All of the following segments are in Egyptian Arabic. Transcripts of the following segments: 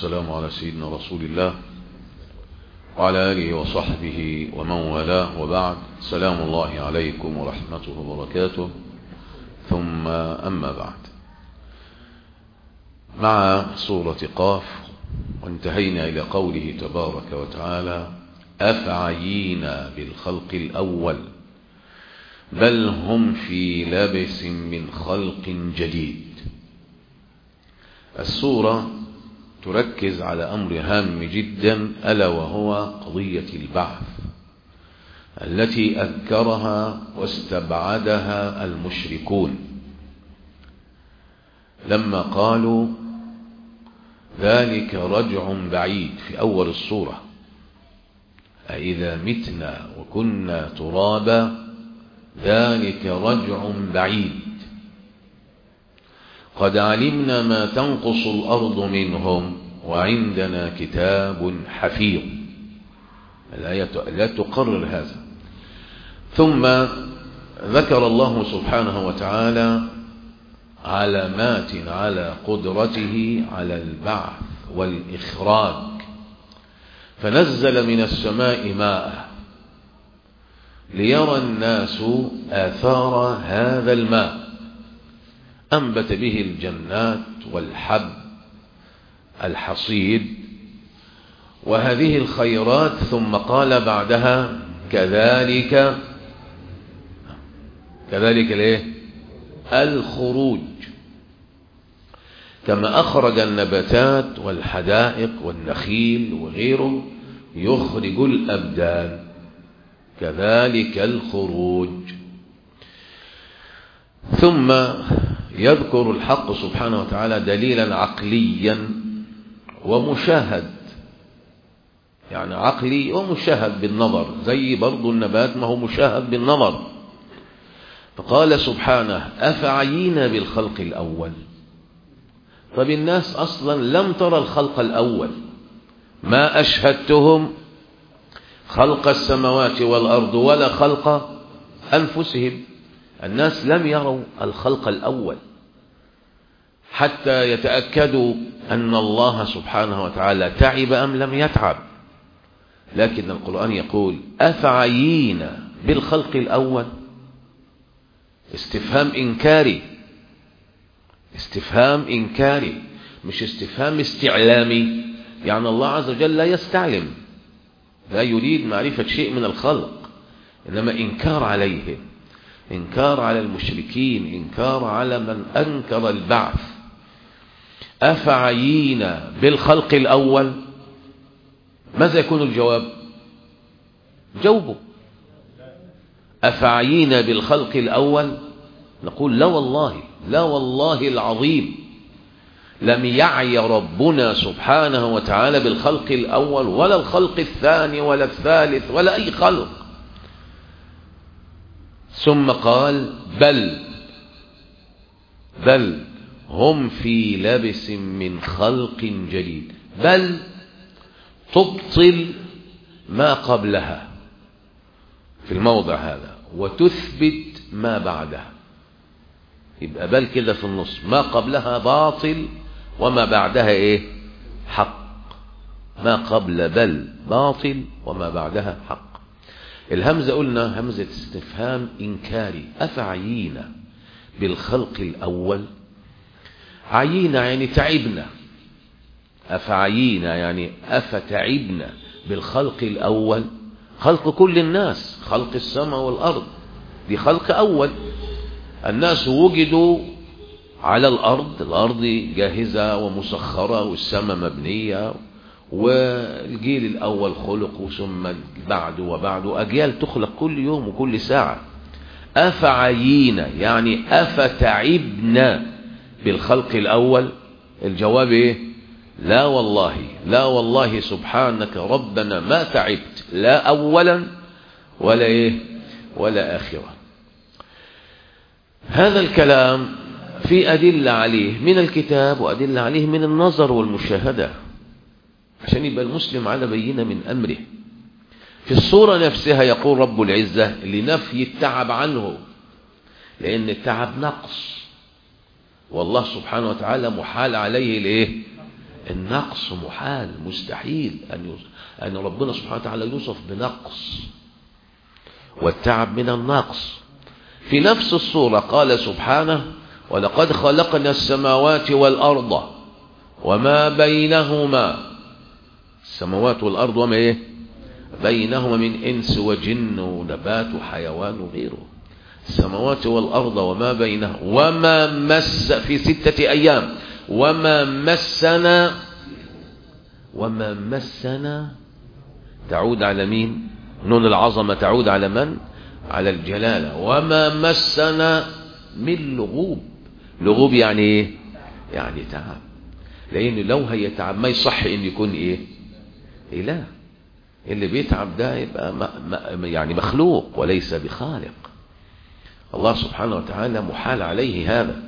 والسلام على سيدنا رسول الله وعلى آله وصحبه ومن والاه وبعد سلام الله عليكم ورحمته وبركاته ثم أما بعد مع سورة قاف وانتهينا إلى قوله تبارك وتعالى أفعينا بالخلق الأول بل هم في لبس من خلق جديد السورة تركز على أمر هام جدا ألا وهو قضية البعث التي أذكرها واستبعدها المشركون لما قالوا ذلك رجع بعيد في أول السورة أئذا متنا وكنا ترابا ذلك رجع بعيد قد علمنا ما تنقص الأرض منهم وعندنا كتاب حفيظ الآية لا تقرر هذا ثم ذكر الله سبحانه وتعالى علامات على قدرته على البعث والإخراج فنزل من السماء ماء ليرى الناس آثار هذا الماء أنبت به الجنات والحب الحصيد وهذه الخيرات ثم قال بعدها كذلك كذلك الايه الخروج كما أخرج النباتات والحدائق والنخيل وغيره يخرج الأبدان كذلك الخروج ثم يذكر الحق سبحانه وتعالى دليلا عقليا ومشاهد يعني عقلي ومشاهد بالنظر زي برضو النبات ما هو مشاهد بالنظر فقال سبحانه أفعينا بالخلق الأول طب الناس أصلا لم ترى الخلق الأول ما أشهدتهم خلق السماوات والأرض ولا خلق أنفسهم الناس لم يروا الخلق الأول حتى يتأكدوا أن الله سبحانه وتعالى تعب أم لم يتعب لكن القرآن يقول أفعينا بالخلق الأول استفهام إنكاري استفهام إنكاري مش استفهام استعلامي يعني الله عز وجل لا يستعلم لا يريد معرفة شيء من الخلق إنما إنكار عليهم إنكار على المشركين إنكار على من أنكر البعث أفعينا بالخلق الأول ماذا يكون الجواب جوبه أفعينا بالخلق الأول نقول لا والله لا والله العظيم لم يعي ربنا سبحانه وتعالى بالخلق الأول ولا الخلق الثاني ولا الثالث ولا أي خلق ثم قال بل بل هم في لبس من خلق جديد بل تبطل ما قبلها في الموضع هذا وتثبت ما بعدها يبقى بل كده في النص ما قبلها باطل وما بعدها ايه حق ما قبل بل باطل وما بعدها حق الهمزة قلنا همزة استفهام إنكاري أفعينا بالخلق الأول عيينا يعني تعبنا أفعينا يعني أفتعبنا بالخلق الأول خلق كل الناس خلق السماء والأرض دي خلق أول الناس وجدوا على الأرض الأرض جاهزة ومسخرة والسماء مبنية والجيل الأول خلق ثم بعد وبعد أجيال تخلق كل يوم وكل ساعة أفعينا يعني أفتعبنا بالخلق الأول الجواب إيه لا والله لا والله سبحانك ربنا ما تعبت لا أولا ولا إيه ولا آخرا هذا الكلام في أدلة عليه من الكتاب وأدلة عليه من النظر والمشاهدة عشان يبقى المسلم على بينة من أمره في الصورة نفسها يقول رب العزة لنفي التعب عنه لأن التعب نقص والله سبحانه وتعالى محال عليه الايه النقص محال مستحيل أن يوصف أن ربنا سبحانه وتعالى يوصف بنقص والتعب من النقص في نفس الصورة قال سبحانه ولقد خلقنا السماوات والأرض وما بينهما السماوات والأرض وما إيه بينهما من إنس وجن ونبات وحيوان وغيره السماوات والأرض وما بينهما وما مس في ستة أيام وما مسنا وما مسنا تعود على مين نون العظمة تعود على من على الجلالة وما مسنا من لغوب لغوب يعني ايه يعني تعب لان لو هيتعب ما يصح ان يكون ايه اله اللي بيتعب ده يبقى يعني مخلوق وليس بخالق الله سبحانه وتعالى محال عليه هذا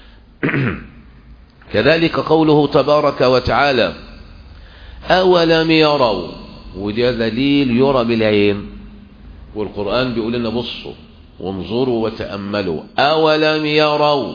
كذلك قوله تبارك وتعالى أولم يروا وده دليل يرى بالعين والقرآن بيقول لنا بصوا وانظروا وتأملوا أولم يروا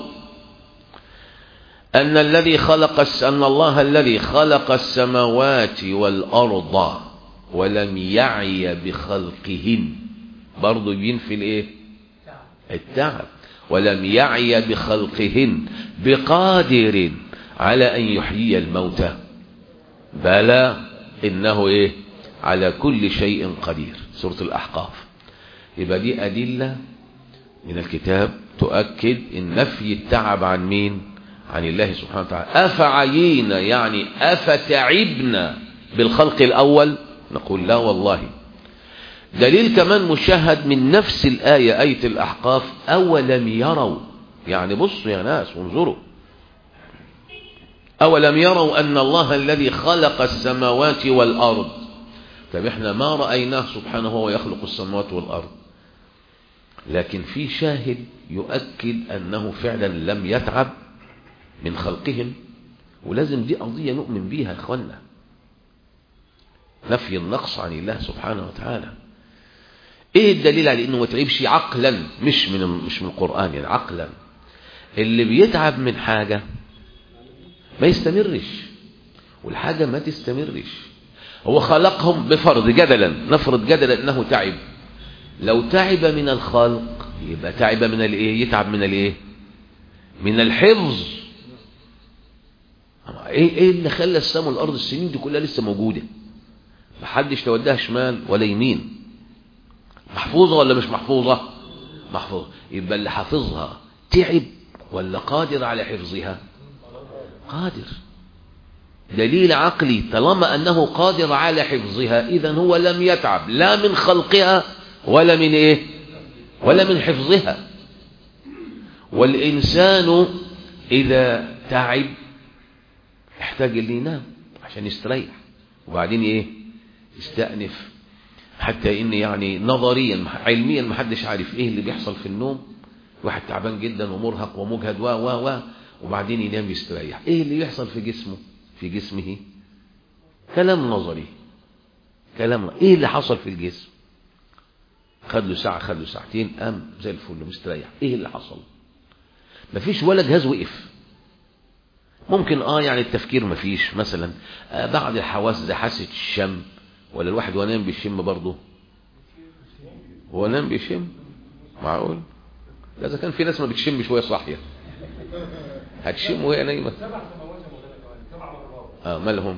أن الذي خلق أن الله الذي خلق السماوات والأرض ولم يعي بخلقهن برضه ينفي الايه التعب ولم يعي بخلقهن بقادر على أن يحيي الموتى بلى إنه إيه على كل شيء قدير سورة الأحقاف يبقى دي أدلة من الكتاب تؤكد إن نفي التعب عن مين عن الله سبحانه وتعالى أفعينا يعني أفتعبنا بالخلق الأول نقول لا والله دليل كمان مشاهد من نفس الآية آية الأحقاف أولم يروا يعني بصوا يا ناس وانظروا أولم يروا أن الله الذي خلق السماوات والأرض طب احنا ما رأيناه سبحانه هو يخلق السماوات والأرض لكن في شاهد يؤكد أنه فعلا لم يتعب من خلقهم ولازم دي قضية نؤمن بيها يا اخوانا نفي النقص عن الله سبحانه وتعالى ايه الدليل على انه ما تعبش عقلا مش من مش من القرآن يعني عقلا اللي بيتعب من حاجة ما يستمرش والحاجة ما تستمرش هو خلقهم بفرض جدلا نفرض جدلا انه تعب لو تعب من الخلق يبقى تعب من الايه يتعب من الايه من الحفظ ايه ايه اللي خلى السماء والارض السنين دي كلها لسه موجوده محدش توديها شمال ولا يمين محفوظه ولا مش محفوظه محفوظه يبقى اللي حافظها تعب ولا قادر على حفظها قادر دليل عقلي طالما أنه قادر على حفظها إذا هو لم يتعب لا من خلقها ولا من إيه ولا من حفظها والإنسان إذا تعب يحتاج اللي ينام عشان يستريح وبعدين إيه يستأنف حتى إن يعني نظريا علميا ما حدش عارف إيه اللي بيحصل في النوم واحد تعبان جدا ومرهق ومجهد و و و وبعدين ينام يستريح إيه اللي يحصل في جسمه في جسمه كلام نظري كلام ايه اللي حصل في الجسم خد له ساعة خد له ساعتين قام زي الفل مستريح ايه اللي حصل مفيش ولا جهاز وقف ممكن اه يعني التفكير مفيش مثلا آه بعض الحواس زي حاسة الشم ولا الواحد وهو نام بيشم برضه هو نام بيشم معقول اذا كان في ناس ما بتشمش وهي صاحيه هتشم وهي نايمه اه مالهم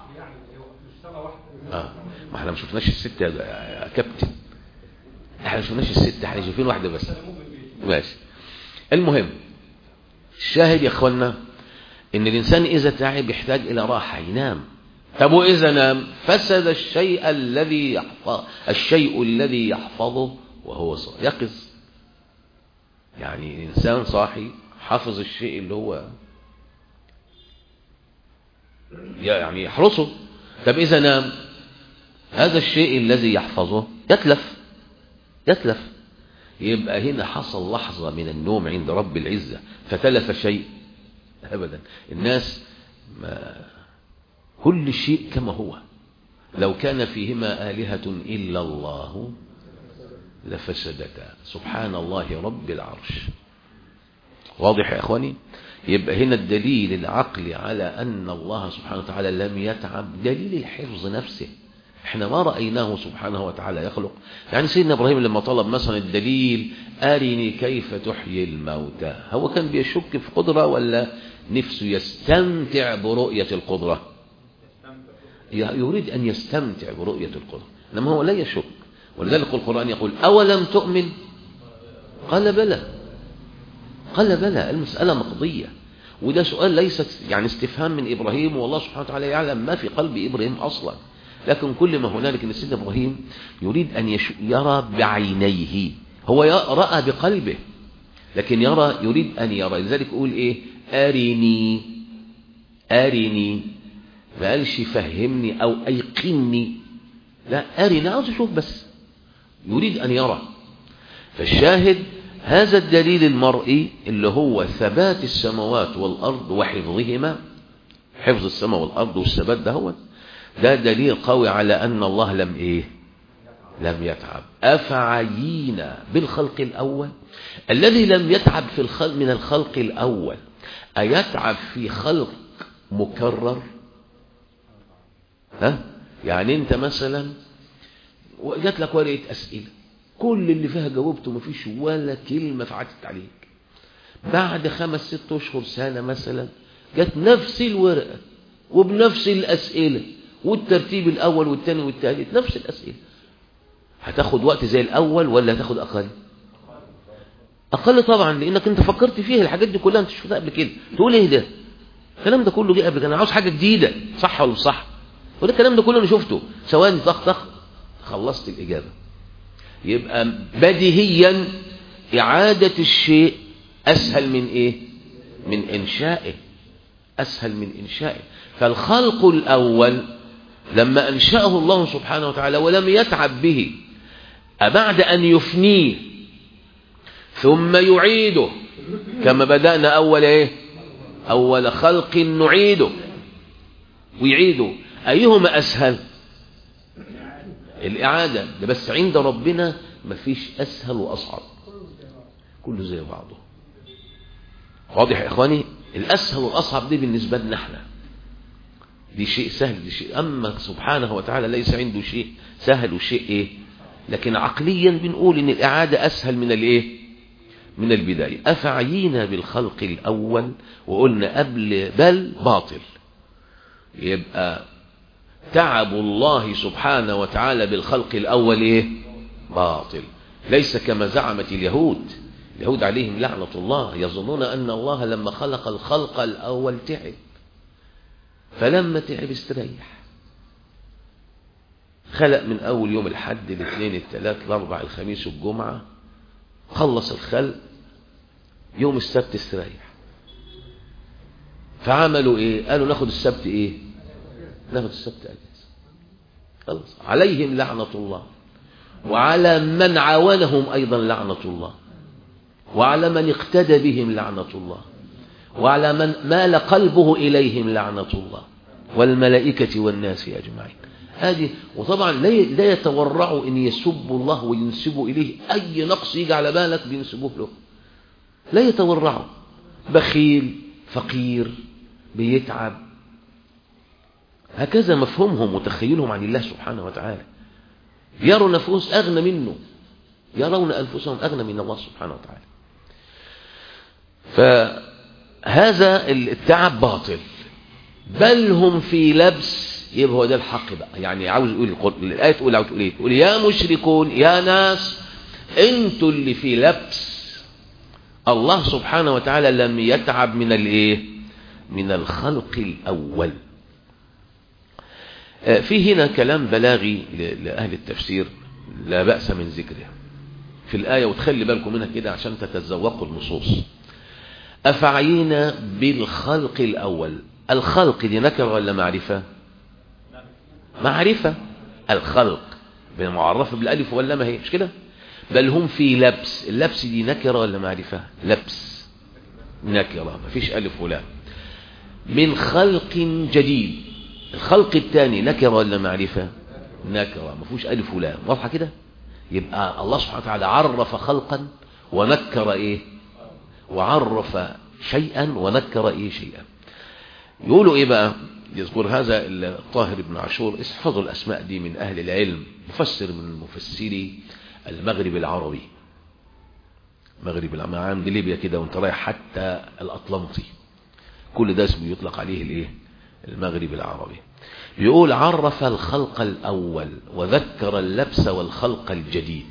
اه ما احنا ما شفناش الست يا كابتن احنا ما شفناش الست احنا شايفين واحده بس ماشي المهم الشاهد يا اخوانا ان الانسان اذا تعب يحتاج الى راحه ينام طب واذا نام فسد الشيء الذي يحفظ الشيء الذي يحفظه وهو يقظ يعني الانسان صاحي حافظ الشيء اللي هو يعني يحرسه طب إذا نام هذا الشيء الذي يحفظه يتلف يتلف يبقى هنا حصل لحظة من النوم عند رب العزة فتلف شيء أبدا الناس ما كل شيء كما هو لو كان فيهما آلهة إلا الله لفسدتا سبحان الله رب العرش واضح يا اخواني يبقى هنا الدليل العقلي على ان الله سبحانه وتعالى لم يتعب دليل الحفظ نفسه احنا ما رأيناه سبحانه وتعالى يخلق يعني سيدنا ابراهيم لما طلب مثلا الدليل ارني كيف تحيي الموتى هو كان بيشك في قدرة ولا نفسه يستمتع برؤية القدرة يريد ان يستمتع برؤية القدرة انما هو لا يشك ولذلك القرآن يقول أولم تؤمن قال بلى قال بلى المسألة مقضية وده سؤال ليس يعني استفهام من إبراهيم والله سبحانه وتعالى يعلم ما في قلب إبراهيم أصلا لكن كل ما هنالك أن سيدنا إبراهيم يريد أن يرى بعينيه هو رأى بقلبه لكن يرى يريد أن يرى لذلك يقول إيه أرني أرني ما قالش فهمني أو أيقني لا أرني عاوز أشوف بس يريد أن يرى فالشاهد هذا الدليل المرئي اللي هو ثبات السماوات والأرض وحفظهما حفظ السماء والأرض والثبات ده هو ده دليل قوي على أن الله لم إيه لم يتعب أفعينا بالخلق الأول الذي لم يتعب في الخلق من الخلق الأول أيتعب في خلق مكرر ها يعني أنت مثلا وجات لك ورقة أسئلة كل اللي فيها جاوبته مفيش ولا كلمة فعتت عليك بعد خمس ست أشهر سنة مثلا جت نفس الورقة وبنفس الأسئلة والترتيب الأول والثاني والثالث نفس الأسئلة هتاخد وقت زي الأول ولا هتاخد أقل أقل طبعا لأنك أنت فكرت فيها الحاجات دي كلها أنت شفتها قبل كده تقول إيه ده الكلام ده كله جه قبل كده أنا عاوز حاجة جديدة صح ولا مش صح وده الكلام ده كله أنا شفته ثواني طخ طخ خلصت الإجابة يبقى بديهيا إعادة الشيء أسهل من إيه من إنشائه أسهل من إنشائه فالخلق الأول لما أنشأه الله سبحانه وتعالى ولم يتعب به أبعد أن يفنيه ثم يعيده كما بدأنا أول إيه أول خلق نعيده ويعيده أيهما أسهل الإعادة ده بس عند ربنا مفيش أسهل وأصعب كله زي بعضه واضح يا إخواني الأسهل والأصعب دي بالنسبة لنا احنا دي شيء سهل دي شيء أما سبحانه وتعالى ليس عنده شيء سهل وشيء إيه لكن عقليا بنقول إن الإعادة أسهل من الإيه من البداية أفعينا بالخلق الأول وقلنا قبل بل باطل يبقى تعب الله سبحانه وتعالى بالخلق الأول إيه؟ باطل ليس كما زعمت اليهود اليهود عليهم لعنة الله يظنون أن الله لما خلق الخلق الأول تعب فلما تعب استريح خلق من أول يوم الحد الاثنين الثلاث الأربع الخميس والجمعة خلص الخلق يوم السبت استريح فعملوا ايه قالوا ناخد السبت ايه ناخد السبت اجازه خلص عليهم لعنه الله وعلى من عاونهم ايضا لعنه الله وعلى من اقتدى بهم لعنه الله وعلى من مال قلبه اليهم لعنه الله والملائكه والناس اجمعين هذه وطبعا لا يتورعوا ان يسبوا الله وينسبوا اليه اي نقص يجي على بالك بينسبوه له لا يتورعوا بخيل فقير بيتعب هكذا مفهومهم وتخيلهم عن الله سبحانه وتعالى يروا نفوس أغنى منه يرون أنفسهم أغنى من الله سبحانه وتعالى فهذا التعب باطل بل هم في لبس يبقى هو ده الحق بقى يعني عاوز يقول الآية تقول عاوز تقول ايه تقول يا مشركون يا ناس انتوا اللي في لبس الله سبحانه وتعالى لم يتعب من الايه من الخلق الاول في هنا كلام بلاغي لأهل التفسير لا بأس من ذكره في الآية وتخلي بالكم منها كده عشان تتذوقوا النصوص أفعينا بالخلق الأول الخلق دي نكرة ولا معرفة معرفة الخلق معرفة بالألف ولا ما هي مش كده بل هم في لبس اللبس دي نكرة ولا معرفة لبس نكرة مفيش ألف ولا من خلق جديد الخلق الثاني نكرة ولا معرفة نكرة ما فيهوش ألف ولا واضحة كده يبقى الله سبحانه وتعالى عرف خلقا ونكر إيه وعرف شيئا ونكر ايه شيئا يقولوا ايه بقى يذكر هذا الطاهر بن عاشور احفظوا الاسماء دي من اهل العلم مفسر من مفسري المغرب العربي مغرب العربي عند ليبيا كده وانت رايح حتى الاطلنطي كل ده اسمه يطلق عليه الايه المغرب العربي بيقول عرف الخلق الاول وذكر اللبس والخلق الجديد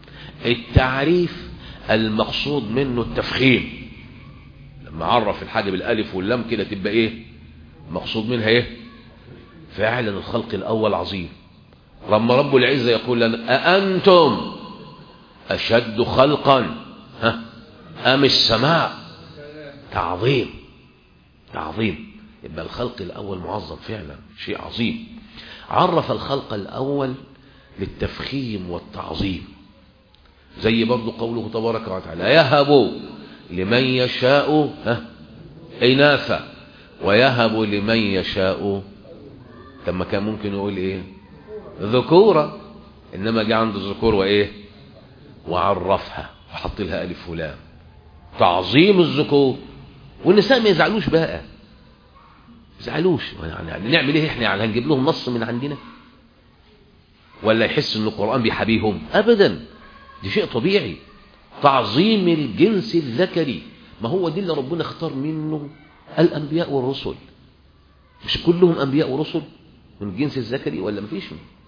التعريف المقصود منه التفخيم لما عرف الحاجة بالالف واللام كده تبقى ايه مقصود منها ايه فعلا الخلق الاول عظيم لما رب العزة يقول لنا أأنتم أشد خلقا ها أم السماء تعظيم تعظيم يبقى الخلق الأول معظم فعلا شيء عظيم عرف الخلق الأول للتفخيم والتعظيم زي برضو قوله تبارك وتعالى يهب لمن يشاء ها إناثا ويهب لمن يشاء لما كان ممكن يقول ايه ذكورة انما جاء عند الذكور وايه وعرفها وحط لها الف ولام تعظيم الذكور والنساء ما يزعلوش بقى يزعلوش يعني نعمل ايه احنا يعني هنجيب لهم نص من عندنا ولا يحس ان القرآن بيحبيهم ابدا دي شيء طبيعي تعظيم الجنس الذكري ما هو دي اللي ربنا اختار منه الانبياء والرسل مش كلهم انبياء ورسل من الجنس الذكري ولا مفيش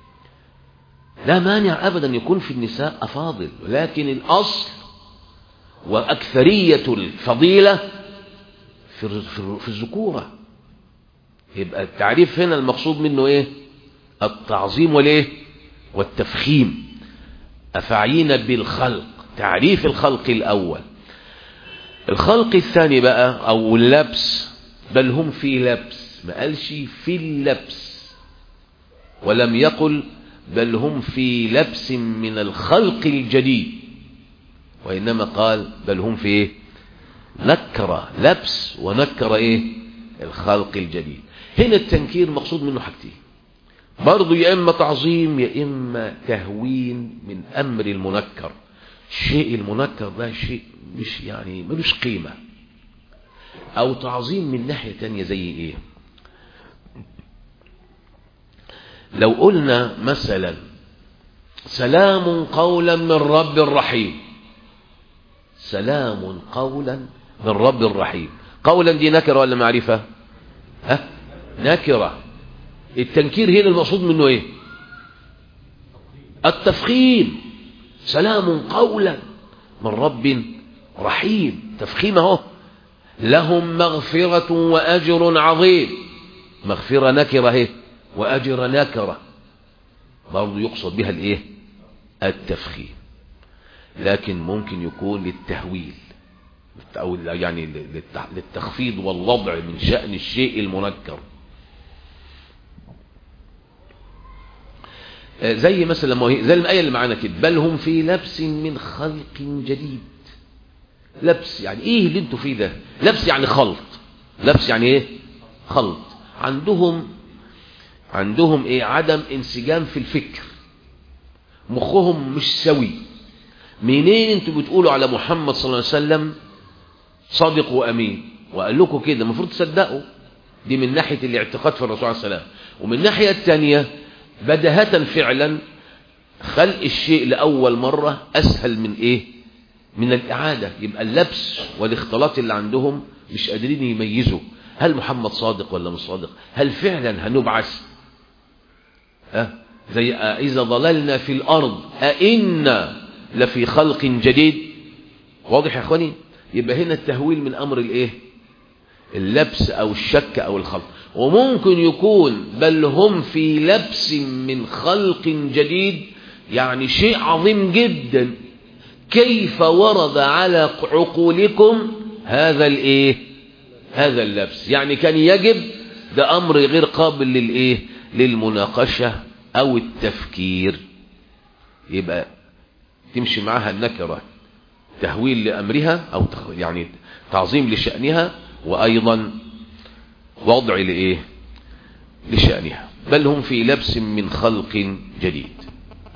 لا مانع ابدا يكون في النساء افاضل ولكن الاصل واكثريه الفضيله في في الذكوره يبقى التعريف هنا المقصود منه ايه التعظيم والايه والتفخيم افعينا بالخلق تعريف الخلق الاول الخلق الثاني بقى او اللبس بل هم في لبس ما قالش في اللبس ولم يقل بل هم في لبس من الخلق الجديد وإنما قال بل هم في إيه نكر لبس ونكر إيه الخلق الجديد هنا التنكير مقصود منه حاجتين برضو يا إما تعظيم يا إما تهوين من أمر المنكر الشيء المنكر ده شيء مش يعني ملوش قيمة أو تعظيم من ناحية تانية زي إيه لو قلنا مثلا سلام قولا من رب رحيم سلام قولا من رب رحيم قولا دي نكرة ولا معرفة ها نكرة التنكير هنا المقصود منه ايه التفخيم سلام قولا من رب رحيم تفخيم اهو لهم مغفرة وأجر عظيم مغفرة نكرة اهي وأجر نكرة برضو يقصد بها الايه التفخيم لكن ممكن يكون للتهويل أو يعني للتخفيض والوضع من شأن الشيء المنكر زي مثلا زي الآية اللي معانا كده بل هم في لبس من خلق جديد لبس يعني ايه اللي انتوا فيه ده لبس يعني خلط لبس يعني ايه خلط عندهم عندهم ايه عدم انسجام في الفكر مخهم مش سوي منين انتوا بتقولوا على محمد صلى الله عليه وسلم صادق وامين وقال لكم كده المفروض تصدقوا دي من ناحية الاعتقاد في الرسول عليه السلام ومن الناحية الثانية بدهة فعلا خلق الشيء لأول مرة أسهل من إيه من الإعادة يبقى اللبس والاختلاط اللي عندهم مش قادرين يميزوا هل محمد صادق ولا مش صادق هل فعلا هنبعث أه؟ زي إذا ضللنا في الأرض أئنا لفي خلق جديد واضح يا أخواني يبقى هنا التهويل من أمر الإيه اللبس أو الشك أو الخلق وممكن يكون بل هم في لبس من خلق جديد يعني شيء عظيم جدا كيف ورد على عقولكم هذا الايه هذا اللبس يعني كان يجب ده امر غير قابل للايه للمناقشة او التفكير يبقى تمشي معها النكرة تهويل لامرها او يعني تعظيم لشأنها وايضا وضع لايه لشأنها بل هم في لبس من خلق جديد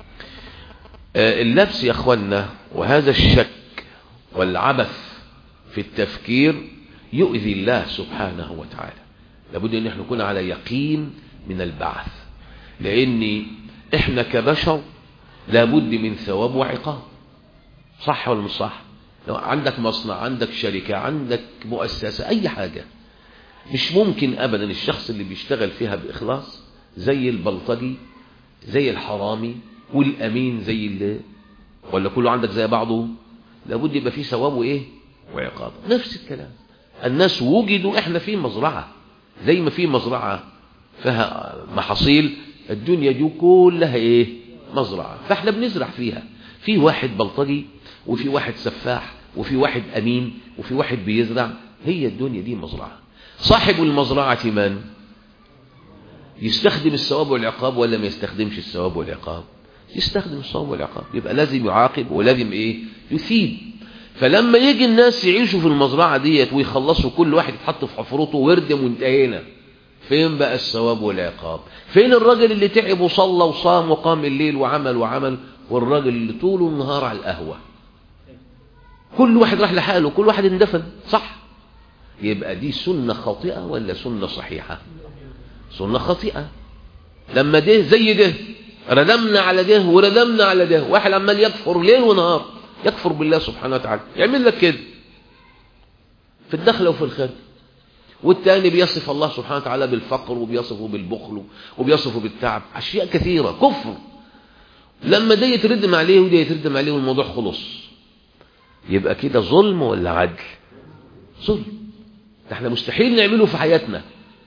اللبس يا اخوانا وهذا الشك والعبث في التفكير يؤذي الله سبحانه وتعالى لابد ان احنا نكون على يقين من البعث لان احنا كبشر لابد من ثواب وعقاب صح ولا مش صح لو عندك مصنع عندك شركة عندك مؤسسة اي حاجة مش ممكن ابدا الشخص اللي بيشتغل فيها باخلاص زي البلطجي زي الحرامي والامين زي اللي ولا كله عندك زي بعضه لابد يبقى فيه ثواب وايه وعقاب نفس الكلام الناس وجدوا احنا في مزرعة زي ما في مزرعة فيها محاصيل الدنيا دي كلها ايه مزرعة فاحنا بنزرع فيها في واحد بلطجي وفي واحد سفاح وفي واحد امين وفي واحد بيزرع هي الدنيا دي مزرعة صاحب المزرعة من يستخدم الثواب والعقاب ولا ما يستخدمش الثواب والعقاب يستخدم الثواب والعقاب يبقى لازم يعاقب ولازم ايه يثيب فلما يجي الناس يعيشوا في المزرعة ديت ويخلصوا كل واحد يتحط في حفرته ويردم وانتهينا فين بقى الثواب والعقاب فين الراجل اللي تعب وصلى وصام وقام الليل وعمل وعمل والراجل اللي طول النهار على القهوة كل واحد راح لحاله كل واحد اندفن صح يبقى دي سنة خاطئة ولا سنة صحيحة سنة خاطئة لما ده زي ده ردمنا على ده وردمنا على ده واحد عمال يكفر ليل ونهار يكفر بالله سبحانه وتعالى يعمل لك كده في الدخل وفي الخارج والتاني بيصف الله سبحانه وتعالى بالفقر وبيصفه بالبخل وبيصفه بالتعب أشياء كثيرة كفر لما ده يتردم عليه وده يتردم عليه والموضوع خلص يبقى كده ظلم ولا عدل ظلم ده احنا مستحيل نعمله في حياتنا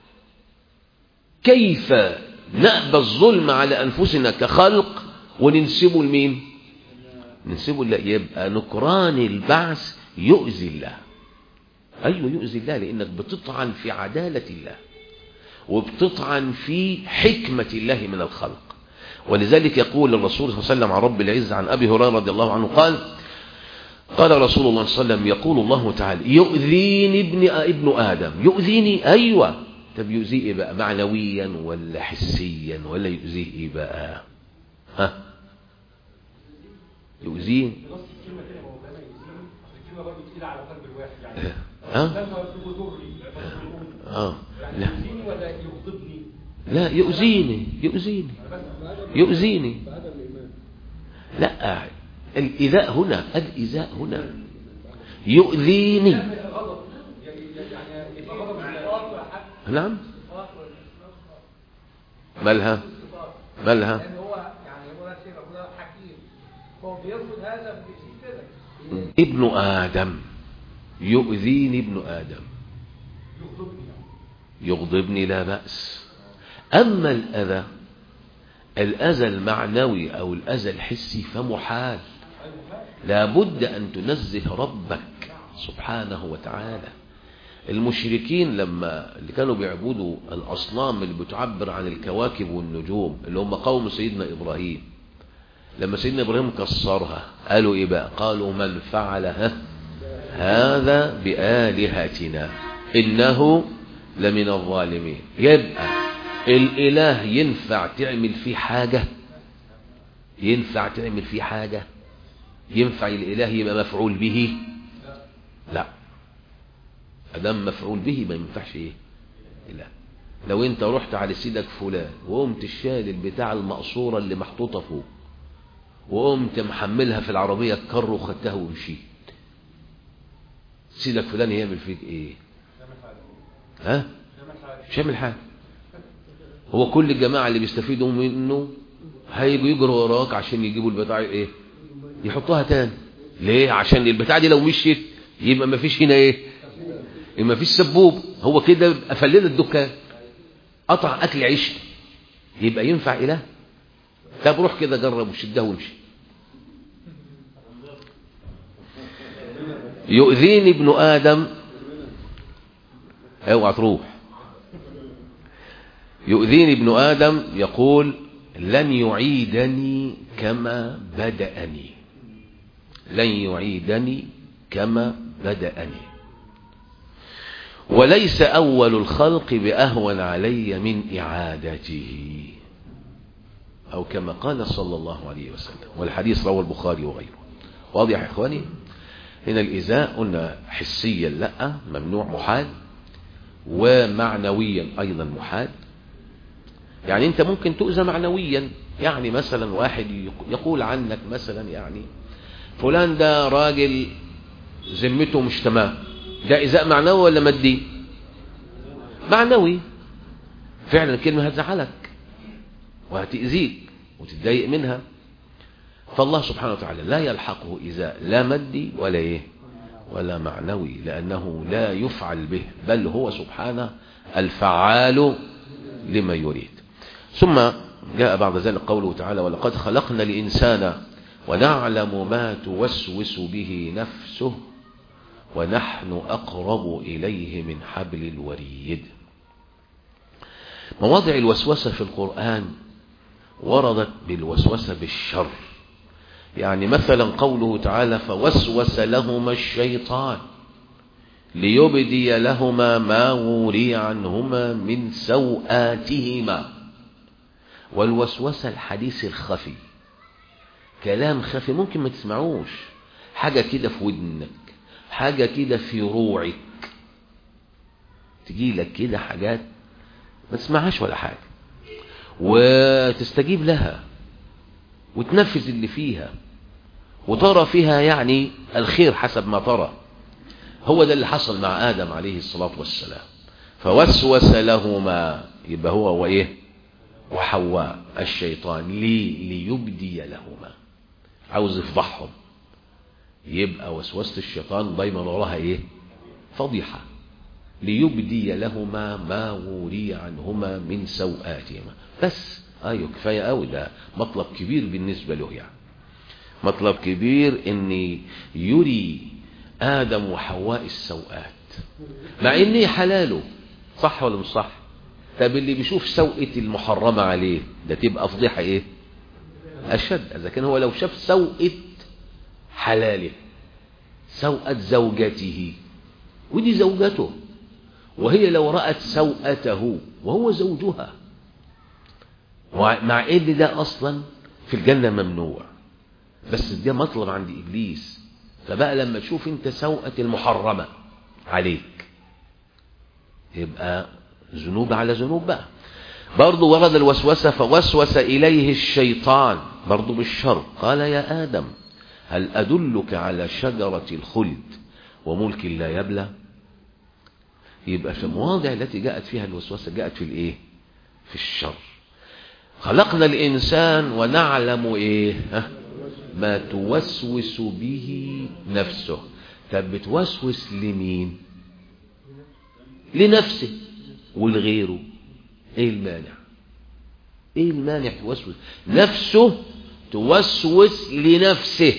كيف نأبى الظلم على أنفسنا كخلق وننسبه لمين ننسبه الله يبقى نكران البعث يؤذي الله أيوة يؤذي الله لأنك بتطعن في عدالة الله وبتطعن في حكمة الله من الخلق ولذلك يقول الرسول صلى الله عليه وسلم عن رب العزة عن أبي هريرة رضي الله عنه قال قال رسول الله صلى الله عليه وسلم يقول الله تعالى يؤذيني ابن ابن آدم يؤذيني أيوة طب يؤذيه إيه بقى معنويا ولا حسيا ولا يؤذيه إيه بقى ها يؤذيه ها اه لا لا يؤذيني يؤذيني يؤذيني لا الإيذاء هنا الإيذاء هنا يؤذيني نعم مالها مالها لان هو يعني هو شيخ هو حكيم هو بيرفض هذا بيسيب كده ابن آدم يؤذيني ابن آدم يغضبني لا بأس أما الأذى الأذى المعنوي أو الأذى الحسي فمحال لابد أن تنزه ربك سبحانه وتعالى المشركين لما اللي كانوا بيعبدوا الأصنام اللي بتعبر عن الكواكب والنجوم اللي هم قوم سيدنا إبراهيم لما سيدنا إبراهيم كسرها قالوا إيه بقى قالوا من فعلها هذا بآلهتنا إنه لمن الظالمين يبقى الإله ينفع تعمل فيه حاجة ينفع تعمل فيه حاجة ينفع الإله يبقى مفعول به لا أدام مفعول به ما ينفعش إيه لا لو انت رحت على سيدك فلان وقمت الشال بتاع المقصورة اللي محطوطة فوق وقمت محملها في العربية الكر وخدتها ومشيت سيدك فلان يعمل فيك ايه ها مش يعمل حاجة هو كل الجماعة اللي بيستفيدوا منه هيجوا يجروا وراك عشان يجيبوا البتاع ايه يحطوها تاني ليه عشان البتاع دي لو مشيت يبقى ما فيش هنا ايه ما فيش سبوب هو كده قفل لنا الدكان قطع اكل عيش يبقى ينفع اله طب روح كده جرب وشدها وامشي يؤذيني ابن ادم اوعى تروح يؤذيني ابن ادم يقول لن يعيدني كما بدأني لن يعيدني كما بدأني وليس أول الخلق بأهون علي من إعادته أو كما قال صلى الله عليه وسلم والحديث رواه البخاري وغيره واضح يا إخواني هنا الإيذاء قلنا حسيا لا ممنوع محال ومعنويا أيضا محال يعني أنت ممكن تؤذى معنويا يعني مثلا واحد يقول عنك مثلا يعني فلان ده راجل ذمته مش تمام ده إيذاء معنوي ولا مادي معنوي فعلا الكلمة هتزعلك وهتأذيك وتتضايق منها فالله سبحانه وتعالى لا يلحقه إيذاء لا مادي ولا إيه ولا معنوي لأنه لا يفعل به بل هو سبحانه الفعال لما يريد ثم جاء بعد ذلك قوله تعالى ولقد خلقنا الإنسان ونعلم ما توسوس به نفسه ونحن أقرب إليه من حبل الوريد مواضع الوسوسة في القرآن وردت بالوسوسة بالشر يعني مثلا قوله تعالى فوسوس لهما الشيطان ليبدي لهما ما وري عنهما من سوآتهما والوسوسة الحديث الخفي كلام خفي ممكن ما تسمعوش حاجة كده في ودنك حاجة كده في روعك تجي لك كده حاجات ما تسمعهاش ولا حاجة وتستجيب لها وتنفذ اللي فيها وترى فيها يعني الخير حسب ما ترى هو ده اللي حصل مع آدم عليه الصلاة والسلام فوسوس لهما يبقى هو وإيه وحواء الشيطان لي ليبدي لهما عاوز يفضحهم يبقى وسوسة الشيطان دايما وراها ايه فضيحة ليبدي لهما ما وري عنهما من سوآتهما بس ايوه كفاية قوي ده مطلب كبير بالنسبة له يعني مطلب كبير ان يري ادم وحواء السوآت مع ان حلاله صح ولا مش صح طب اللي بيشوف سوءة المحرمة عليه ده تبقى فضيحة ايه اشد اذا كان هو لو شاف سوءة حلاله سوءة زوجته ودي زوجته وهي لو رأت سوءته وهو زوجها مع ان ده اصلا في الجنة ممنوع بس ده مطلب عند ابليس فبقى لما تشوف انت سوءة المحرمة عليك يبقى ذنوب على ذنوب بقى برضه ورد الوسوسة فوسوس إليه الشيطان برضه بالشر قال يا آدم هل أدلك على شجرة الخلد وملك لا يبلى يبقى في المواضع التي جاءت فيها الوسوسة جاءت في الايه في الشر خلقنا الإنسان ونعلم ايه ها؟ ما توسوس به نفسه طب بتوسوس لمين لنفسه ولغيره ايه المانع ايه المانع توسوس نفسه توسوس لنفسه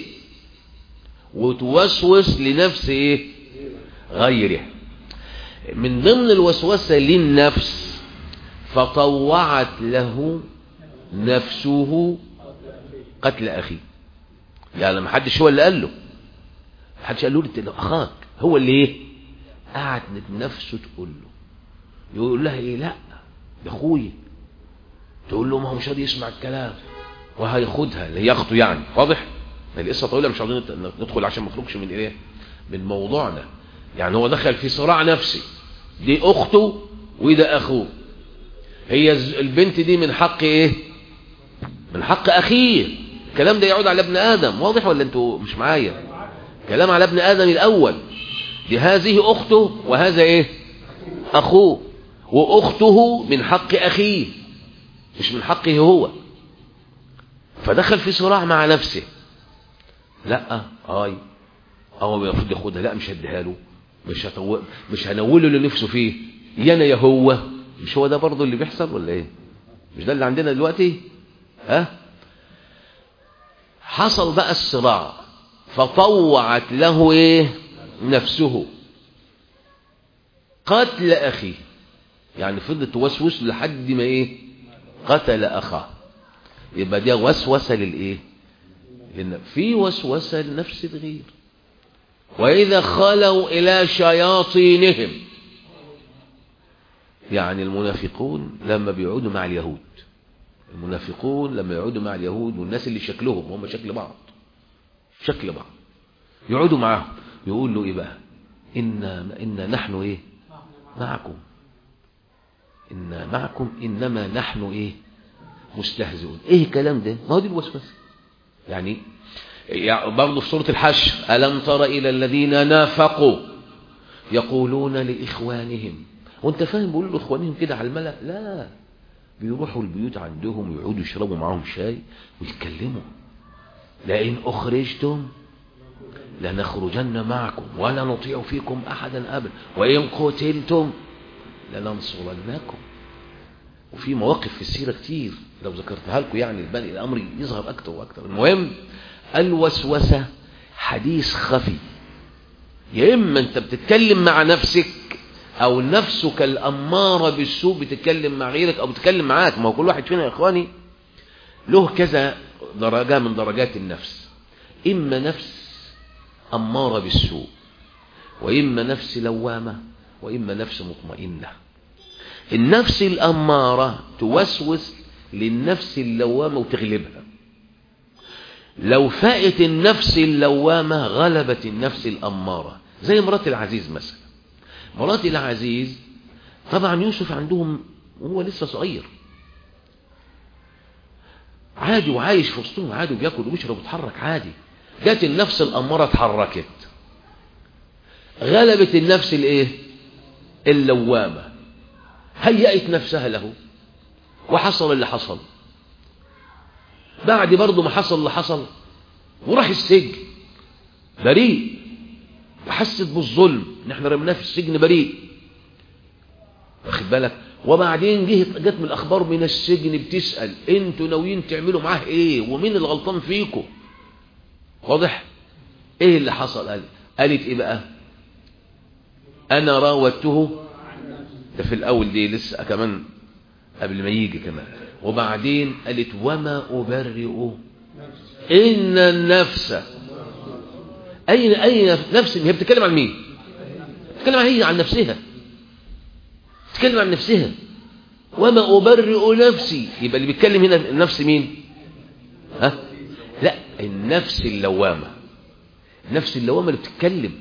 وتوسوس لنفس ايه غيره من ضمن الوسوسة للنفس فطوعت له نفسه قتل أخيه يعني ما حدش هو اللي قال له ما حدش قال له انت أخاك هو اللي ايه قعدت نفسه تقول له يقول لها ايه لا ده اخويا تقول له ما هو مش راضي يسمع الكلام وهياخدها اللي هي اخته يعني واضح القصه طويله مش عاوزين ندخل عشان ما نخرجش من ايه من موضوعنا يعني هو دخل في صراع نفسي دي اخته وده اخوه هي البنت دي من حق ايه من حق اخيه الكلام ده يعود على ابن ادم واضح ولا انتوا مش معايا كلام على ابن ادم الاول دي هذه اخته وهذا ايه اخوه واخته من حق اخيه مش من حقه هو فدخل في صراع مع نفسه لا هاي هو المفروض ياخدها لا مش هديها له مش هتو... مش هنوله اللي نفسه فيه يا انا يا هو مش هو ده برضه اللي بيحصل ولا ايه مش ده اللي عندنا دلوقتي ها حصل بقى الصراع فطوعت له ايه نفسه قتل اخيه يعني فضلت توسوس لحد ما ايه قتل اخاه يبقى دي وسوسه للايه لان في وسوسه لنفس الغير واذا خلوا الى شياطينهم يعني المنافقون لما بيقعدوا مع اليهود المنافقون لما يقعدوا مع اليهود والناس اللي شكلهم هم شكل بعض شكل بعض يقعدوا معاهم يقول له ايه بقى إن, إن نحن ايه معكم إن معكم إنما نحن ايه مستهزئون ايه الكلام ده ما هو دي الوسوسه يعني يعني برضه في سورة الحشر ألم تر إلى الذين نافقوا يقولون لإخوانهم وانت فاهم بيقولوا لإخوانهم كده على الملأ لا بيروحوا البيوت عندهم ويقعدوا يشربوا معاهم شاي ويتكلموا لئن أخرجتم لنخرجن معكم ولا نطيع فيكم أحدا أبدا وإن قتلتم لننصرنكم وفي مواقف في السيرة كتير لو ذكرتها لكم يعني البني الأمر يظهر أكتر وأكتر المهم الوسوسة حديث خفي يا إما أنت بتتكلم مع نفسك أو نفسك الأمارة بالسوء بتتكلم مع غيرك أو بتتكلم معاك ما هو كل واحد فينا يا إخواني له كذا درجة من درجات النفس إما نفس أمارة بالسوء وإما نفس لوامة وإما نفس مطمئنة النفس الأمارة توسوس للنفس اللوامة وتغلبها لو فائت النفس اللوامة غلبت النفس الأمارة زي مرات العزيز مثلا مرات العزيز طبعا يوسف عندهم هو لسه صغير عادي وعايش في وسطهم عادي وبياكل وبيشرب ويتحرك عادي جت النفس الأمارة اتحركت غلبت النفس الايه اللوامة هيأت نفسها له وحصل اللي حصل بعد برضه ما حصل اللي حصل وراح السجن بريء وحست بالظلم نحن رمناه في السجن بريء واخد بالك وبعدين جه جت من الاخبار من السجن بتسال انتوا ناويين تعملوا معاه ايه ومين الغلطان فيكم واضح ايه اللي حصل قال قالت ايه بقى انا راودته ده في الاول دي لسه كمان قبل ما يجي كمان وبعدين قالت وما أبرئ إن النفس أين أين نفس هي بتتكلم عن مين بتتكلم عن هي عن نفسها بتتكلم عن نفسها وما أبرئ نفسي يبقى اللي بيتكلم هنا النفس مين ها لا النفس اللوامة النفس اللوامة اللي بتتكلم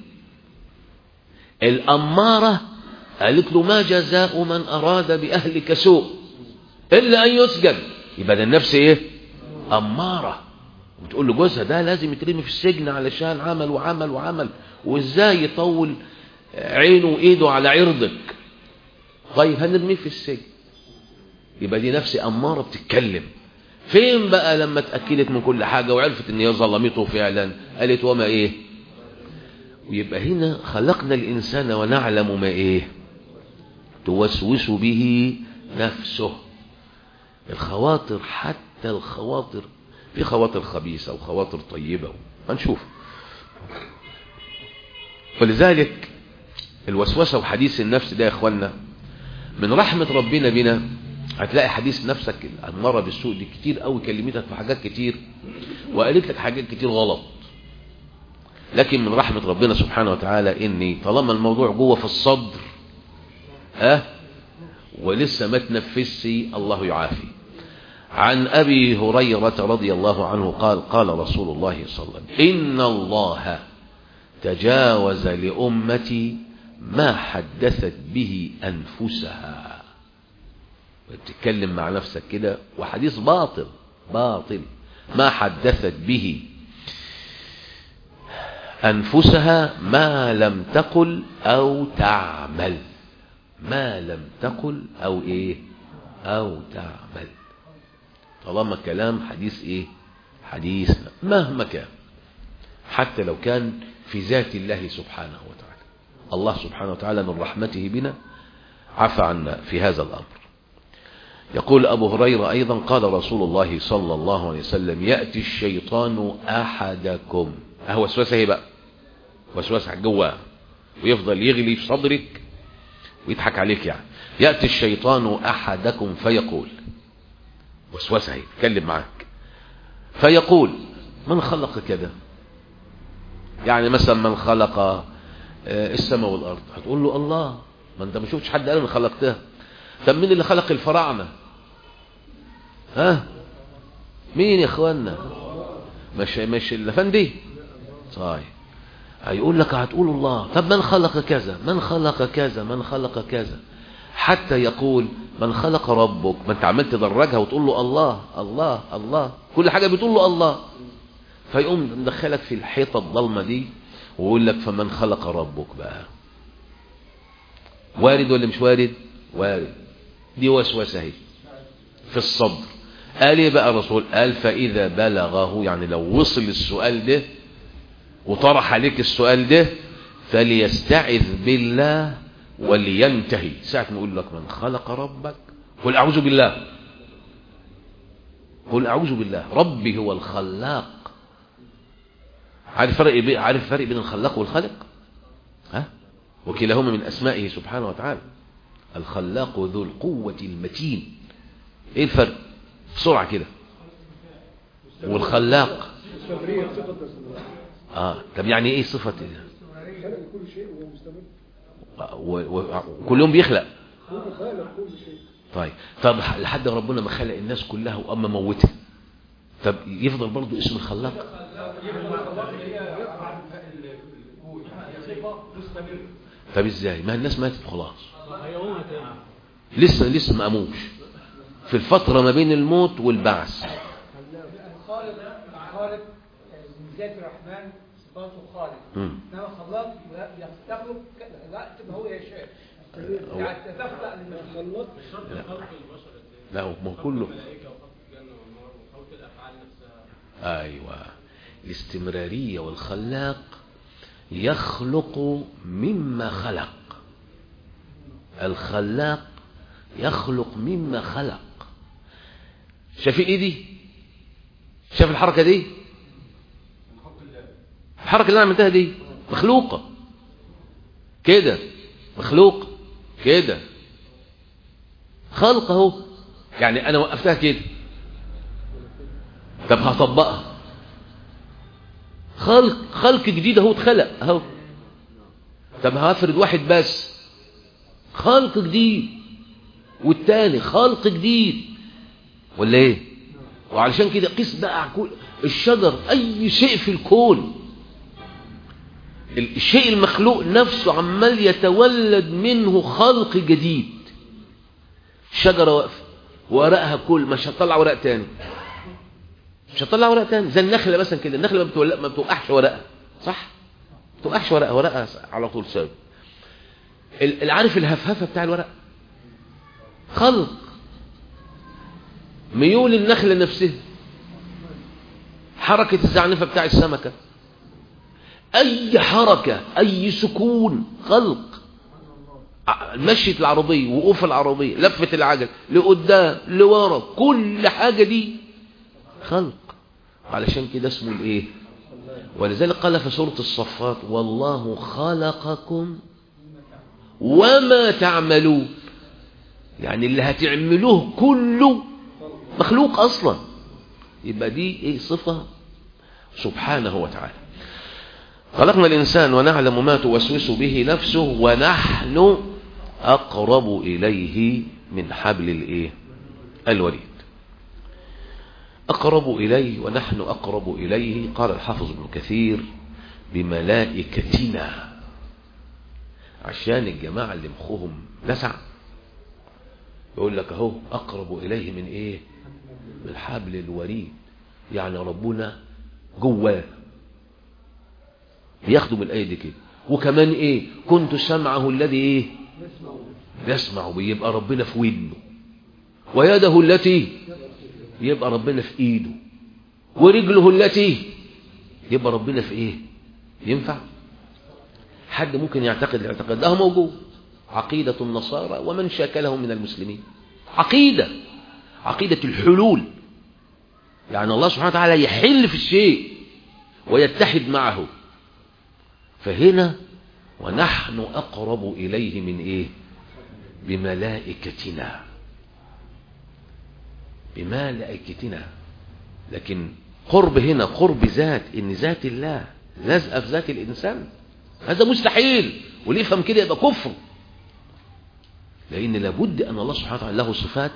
الأمارة قالت له ما جزاء من أراد بأهلك سوء إلا أن يسجن يبقى ده النفس إيه أمارة وتقول له جوزها ده لازم يترمي في السجن علشان عمل وعمل وعمل وإزاي يطول عينه وإيده على عرضك طيب هنرميه في السجن يبقى دي نفس أمارة بتتكلم فين بقى لما اتأكدت من كل حاجة وعرفت ان هي ظلمته فعلا قالت وما ايه ويبقى هنا خلقنا الإنسان ونعلم ما ايه توسوس به نفسه الخواطر حتى الخواطر في خواطر خبيثة وخواطر طيبة هنشوف ولذلك الوسوسة وحديث النفس ده يا اخوانا من رحمة ربنا بنا هتلاقي حديث نفسك المرة بالسوء دي كتير قوي كلمتك في حاجات كتير وقالت لك حاجات كتير غلط لكن من رحمة ربنا سبحانه وتعالى اني طالما الموضوع جوه في الصدر ها أه ولسه ما تنفسش الله يعافي عن أبي هريرة رضي الله عنه قال قال رسول الله صلى الله عليه وسلم إن الله تجاوز لأمتي ما حدثت به أنفسها بتتكلم مع نفسك كده وحديث باطل باطل ما حدثت به أنفسها ما لم تقل أو تعمل ما لم تقل أو إيه أو تعمل طالما كلام حديث إيه حديث مهما كان حتى لو كان في ذات الله سبحانه وتعالى الله سبحانه وتعالى من رحمته بنا عفى عنا في هذا الأمر يقول أبو هريرة أيضا قال رسول الله صلى الله عليه وسلم يأتي الشيطان أحدكم أهو وسوسة هي بقى وسوسة جواه ويفضل يغلي في صدرك ويضحك عليك يعني يأتي الشيطان أحدكم فيقول وسوسة هي يتكلم معاك فيقول من خلق كذا يعني مثلا من خلق السماء والأرض هتقول له الله ما انت ما شفتش حد قال انا خلقتها طب مين اللي خلق الفراعنة ها مين يا اخوانا مش مش الافندي طيب هيقول لك هتقول الله طب من خلق كذا من خلق كذا من خلق كذا حتى يقول من خلق ربك ما انت عمال تدرجها وتقول له الله الله الله كل حاجة بتقول له الله فيقوم مدخلك في الحيطة الضلمة دي ويقول لك فمن خلق ربك بقى وارد ولا مش وارد وارد دي وسوسة اهي في الصدر قال ايه بقى الرسول قال فإذا بلغه يعني لو وصل السؤال ده وطرح عليك السؤال ده فليستعذ بالله ولينتهي ساعة ما يقول لك من خلق ربك قل أعوذ بالله قل أعوذ بالله ربي هو الخلاق عارف فرق بي... عارف فرق بين الخلاق والخالق ها وكلاهما من أسمائه سبحانه وتعالى الخلاق ذو القوة المتين ايه الفرق بسرعة كده والخلاق مستمرية صفة الاستمرار اه طب يعني ايه صفة خلق كل شيء وهو مستمر و... و... كل يوم بيخلق هو خالق كل شيء طيب طب لحد ربنا ما خلق الناس كلها واما موتها طب يفضل برضو اسم الخلاق طب ازاي ما الناس ماتت خلاص لسه لسه ما قاموش في الفترة ما بين الموت والبعث الخالق الخالق من ذات الرحمن صفاته خالق مم. انما خلاق يخلق وقت ما هو يشاء يعني تخلق للمخلوق خلق لا هو ما هو كله ايوه الاستمرارية والخلاق يخلق مما خلق الخلاق يخلق مما خلق شايف ايدي شايف الحركة دي الحركة اللي انا عملتها دي مخلوقة كده مخلوق كده خلق اهو يعني انا وقفتها كده طب هطبقها خلق خلق جديد اهو اتخلق اهو طب هفرد واحد بس خلق جديد والتاني خلق جديد ولا ايه وعلشان كده قيس بقى على كل الشجر اي شيء في الكون الشيء المخلوق نفسه عمال يتولد منه خلق جديد شجرة واقفة ورقها كل مش هتطلع ورق تاني مش هتطلع ورق تاني زي النخلة مثلا كده النخلة ما, بتولق ما بتوقعش ورقها صح ما بتوقعش ورقها ورقها على طول ثابت ال- العارف الهفهفة بتاع الورق خلق ميول النخلة نفسها حركة الزعنفة بتاع السمكة أي حركة أي سكون خلق ع- مشية العربية وقوف العربية لفة العجل لقدام لورا كل حاجة دي خلق علشان كده اسمه الايه ولذلك قال في سورة الصفات والله خلقكم وما تعملون يعني اللي هتعملوه كله مخلوق اصلا يبقى دي ايه صفة سبحانه وتعالى خلقنا الإنسان ونعلم ما توسوس به نفسه ونحن أقرب إليه من حبل الإيه الوريد أقرب إليه ونحن أقرب إليه قال الحافظ ابن كثير بملائكتنا عشان الجماعة اللي مخهم لسع يقول لك اهو أقرب إليه من إيه من حبل الوريد يعني ربنا جواه بياخدوا من الآية دي كده وكمان إيه كنت سمعه الذي إيه يسمع بيبقى ربنا في ودنه ويده التي يبقى ربنا في ايده ورجله التي يبقى ربنا في ايه ينفع حد ممكن يعتقد الاعتقاد ده موجود عقيدة النصارى ومن شاكلهم من المسلمين عقيدة عقيدة الحلول يعني الله سبحانه وتعالى يحل في الشيء ويتحد معه فهنا ونحن أقرب إليه من إيه بملائكتنا بملائكتنا لكن قرب هنا قرب ذات ان ذات الله لازقه في ذات الانسان هذا مستحيل واللي يفهم كده يبقى كفر لان لابد ان الله سبحانه وتعالى له صفات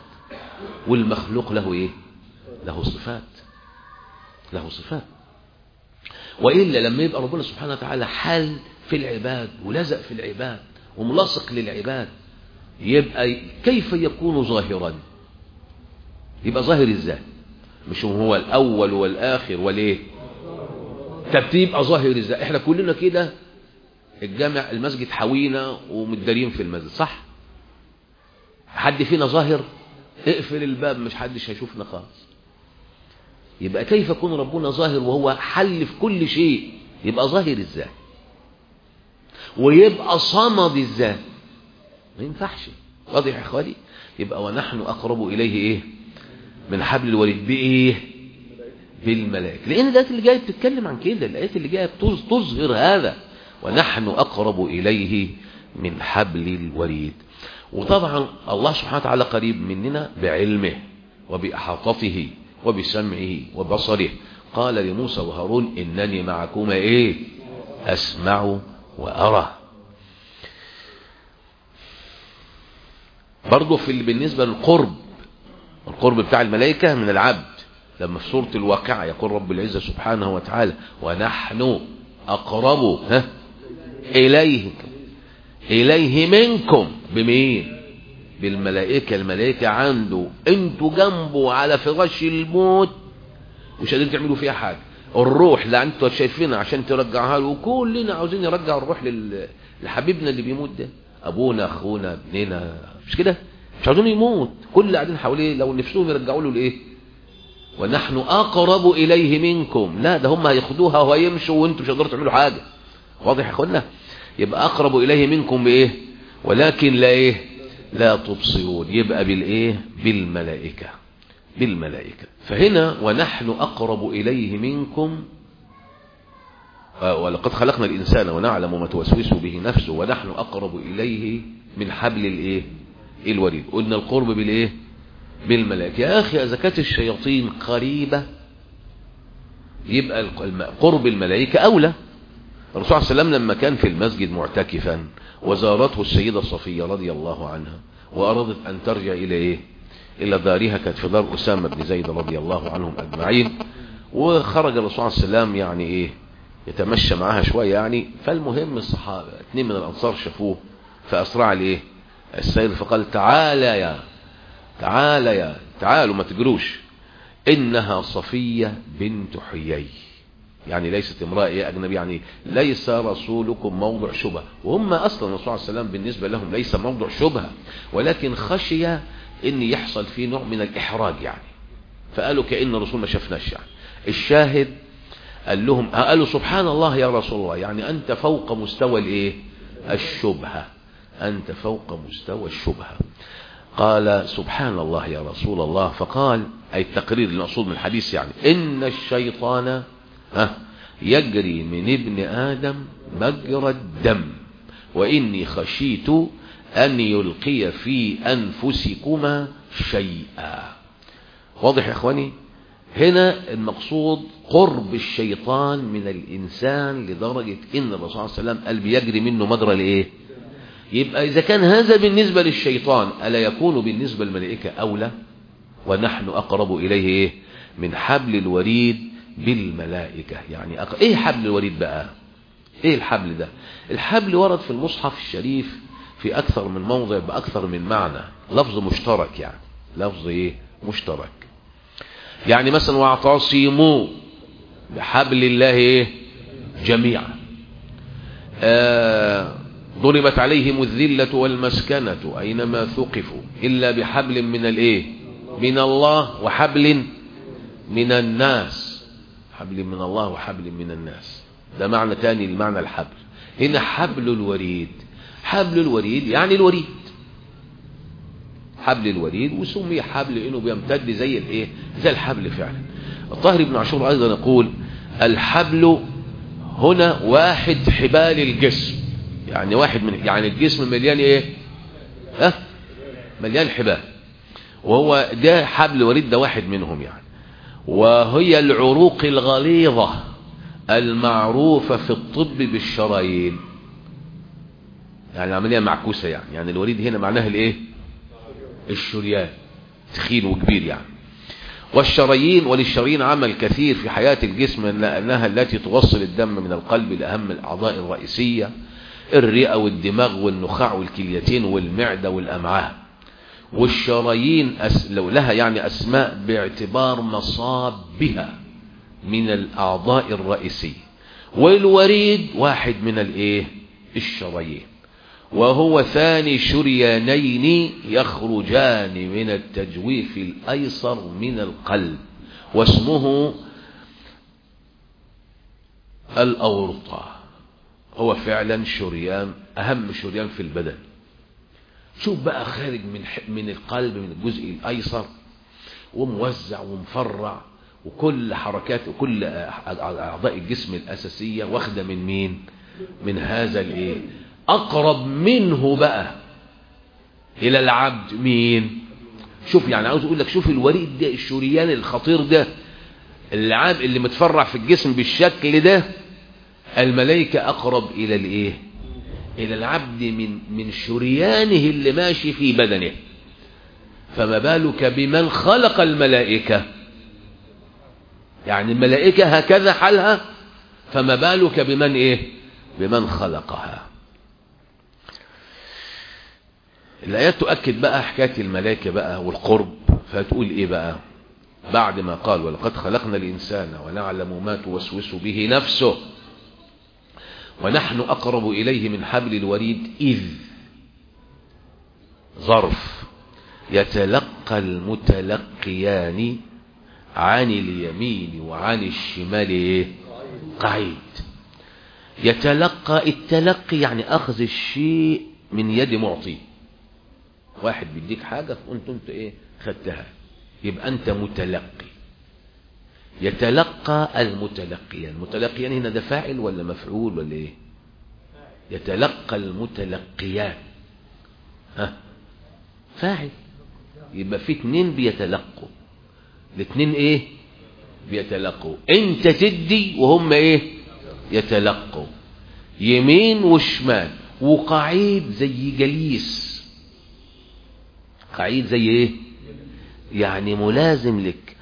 والمخلوق له ايه له صفات له صفات وإلا لما يبقى ربنا سبحانه وتعالى حل في العباد ولزق في العباد وملاصق للعباد يبقى كيف يكون ظاهرا يبقى ظاهر ازاي مش هو الأول والآخر والإيه طب يبقى ظاهر ازاي احنا كلنا كده الجامع المسجد حوينا ومتدارين في المسجد صح حد فينا ظاهر اقفل الباب مش حدش هيشوفنا خالص يبقى كيف يكون ربنا ظاهر وهو حل في كل شيء يبقى ظاهر ازاي ويبقى صمد ازاي ما ينفعش واضح يا اخواني يبقى ونحن اقرب اليه ايه من حبل الوريد بايه بالملائكه لان الايات اللي جايه بتتكلم عن كده الايات اللي جايه بتظ- تظهر هذا ونحن اقرب اليه من حبل الوريد وطبعا الله سبحانه وتعالى قريب مننا بعلمه وبإحاطته وبسمعه وبصره قال لموسى وهارون إنني معكما إيه أسمع وأرى برضه في ال- بالنسبة للقرب القرب بتاع الملائكة من العبد لما في سورة الواقعة يقول رب العزة سبحانه وتعالى ونحن أقرب ها إليه إليه منكم بمين بالملائكة الملائكة عنده انتوا جنبه على فراش الموت مش قادرين تعملوا فيها حاجة الروح اللي انتوا شايفينها عشان ترجعها له وكلنا عاوزين نرجع الروح لل... لحبيبنا اللي بيموت ده ابونا اخونا ابننا مش كده مش عاوزين يموت كل اللي قاعدين حواليه لو نفسهم يرجعوا له لايه ونحن اقرب اليه منكم لا ده هم هياخدوها وهيمشوا وانتوا مش هتقدروا تعملوا حاجه واضح يا اخوانا يبقى اقرب اليه منكم بايه ولكن لا ايه لا تبصرون يبقى بالايه بالملائكه بالملائكه فهنا ونحن اقرب اليه منكم آه، ولقد خلقنا الانسان ونعلم ما توسوس به نفسه ونحن اقرب اليه من حبل الايه الوريد قلنا القرب بالايه بالملائكه يا اخي اذا كانت الشياطين قريبه يبقى الم- قرب الملائكه اولى الرسول صلى الله عليه وسلم لما كان في المسجد معتكفا وزارته السيدة صفية رضي الله عنها وأرادت أن ترجع إلى إيه إلى دارها كانت في دار أسامة بن زيد رضي الله عنهم أجمعين وخرج الرسول صلى الله عليه وسلم يعني إيه يتمشى معاها شوية يعني فالمهم الصحابة اثنين من الأنصار شافوه فأسرع لإيه السيد فقال تعالى يا تعالى يا تعالوا ما تجروش إنها صفية بنت حيي يعني ليست امرأة إيه أجنبي يعني ليس رسولكم موضع شبهة وهم أصلا الرسول عليه السلام بالنسبة لهم ليس موضع شبهة ولكن خشي أن يحصل فيه نوع من الإحراج يعني فقالوا كأن الرسول ما شافناش يعني الشاهد قال لهم قالوا سبحان الله يا رسول الله يعني أنت فوق مستوى الإيه الشبهة أنت فوق مستوى الشبهة قال سبحان الله يا رسول الله فقال أي التقرير المقصود من الحديث يعني إن الشيطان ها يجري من ابن آدم مجرى الدم وإني خشيت أن يلقي في أنفسكما شيئا واضح يا إخواني هنا المقصود قرب الشيطان من الإنسان لدرجة إن الرسول صلى الله عليه وسلم قال بيجري منه مجرى الإيه يبقى إذا كان هذا بالنسبة للشيطان ألا يكون بالنسبة للملائكة أولى ونحن أقرب إليه إيه من حبل الوريد بالملائكة يعني أق... إيه حبل الوريد بقى إيه الحبل ده الحبل ورد في المصحف الشريف في أكثر من موضع بأكثر من معنى لفظ مشترك يعني لفظ إيه مشترك يعني مثلا واعتصموا بحبل الله إيه جميعا آه ضربت عليهم الذلة والمسكنة أينما ثقفوا إلا بحبل من الإيه من الله وحبل من الناس حبل من الله وحبل من الناس ده معنى تاني لمعنى الحبل هنا حبل الوريد حبل الوريد يعني الوريد حبل الوريد وسمي حبل لانه بيمتد زي الايه زي الحبل فعلا الطاهر بن عاشور ايضا يقول الحبل هنا واحد حبال الجسم يعني واحد من يعني الجسم مليان ايه ها أه؟ مليان حبال وهو ده حبل الوريد ده واحد منهم يعني وهي العروق الغليظة المعروفة في الطب بالشرايين يعني عملية معكوسة يعني يعني الوريد هنا معناها الايه الشريان تخين وكبير يعني والشرايين وللشرايين عمل كثير في حياة الجسم لأنها التي توصل الدم من القلب لأهم الأعضاء الرئيسية الرئة والدماغ والنخاع والكليتين والمعدة والأمعاء والشرايين أس... لو لها يعني أسماء باعتبار مصابها من الأعضاء الرئيسية والوريد واحد من الايه الشرايين وهو ثاني شريانين يخرجان من التجويف الأيسر من القلب واسمه الأورطة هو فعلا شريان أهم شريان في البدن شوف بقى خارج من من القلب من الجزء الأيسر وموزع ومفرع وكل حركات وكل أعضاء الجسم الأساسية واخدة من مين من هذا الايه أقرب منه بقى إلى العبد مين شوف يعني عاوز أقول لك شوف الوريد ده الشريان الخطير ده العاب اللي متفرع في الجسم بالشكل ده الملائكة أقرب إلى الإيه إلى العبد من من شريانه اللي ماشي في بدنه فما بالك بمن خلق الملائكة يعني الملائكة هكذا حالها فما بالك بمن إيه بمن خلقها الآيات تؤكد بقى حكاية الملائكة بقى والقرب فتقول إيه بقى بعد ما قال ولقد خلقنا الإنسان ونعلم ما توسوس به نفسه ونحن أقرب إليه من حبل الوريد إذ ظرف يتلقى المتلقيان عن اليمين وعن الشمال إيه؟ قعيد يتلقى التلقي يعني أخذ الشيء من يد معطي واحد بيديك حاجة فأنت أنت إيه خدتها يبقى أنت متلقي يتلقى المتلقيان المتلقيان هنا ده فاعل ولا مفعول ولا ايه يتلقى المتلقيان ها فاعل يبقى في اتنين بيتلقوا الاتنين ايه بيتلقوا انت تدي وهم ايه يتلقوا يمين وشمال وقعيد زي جليس قعيد زي ايه يعني ملازم لك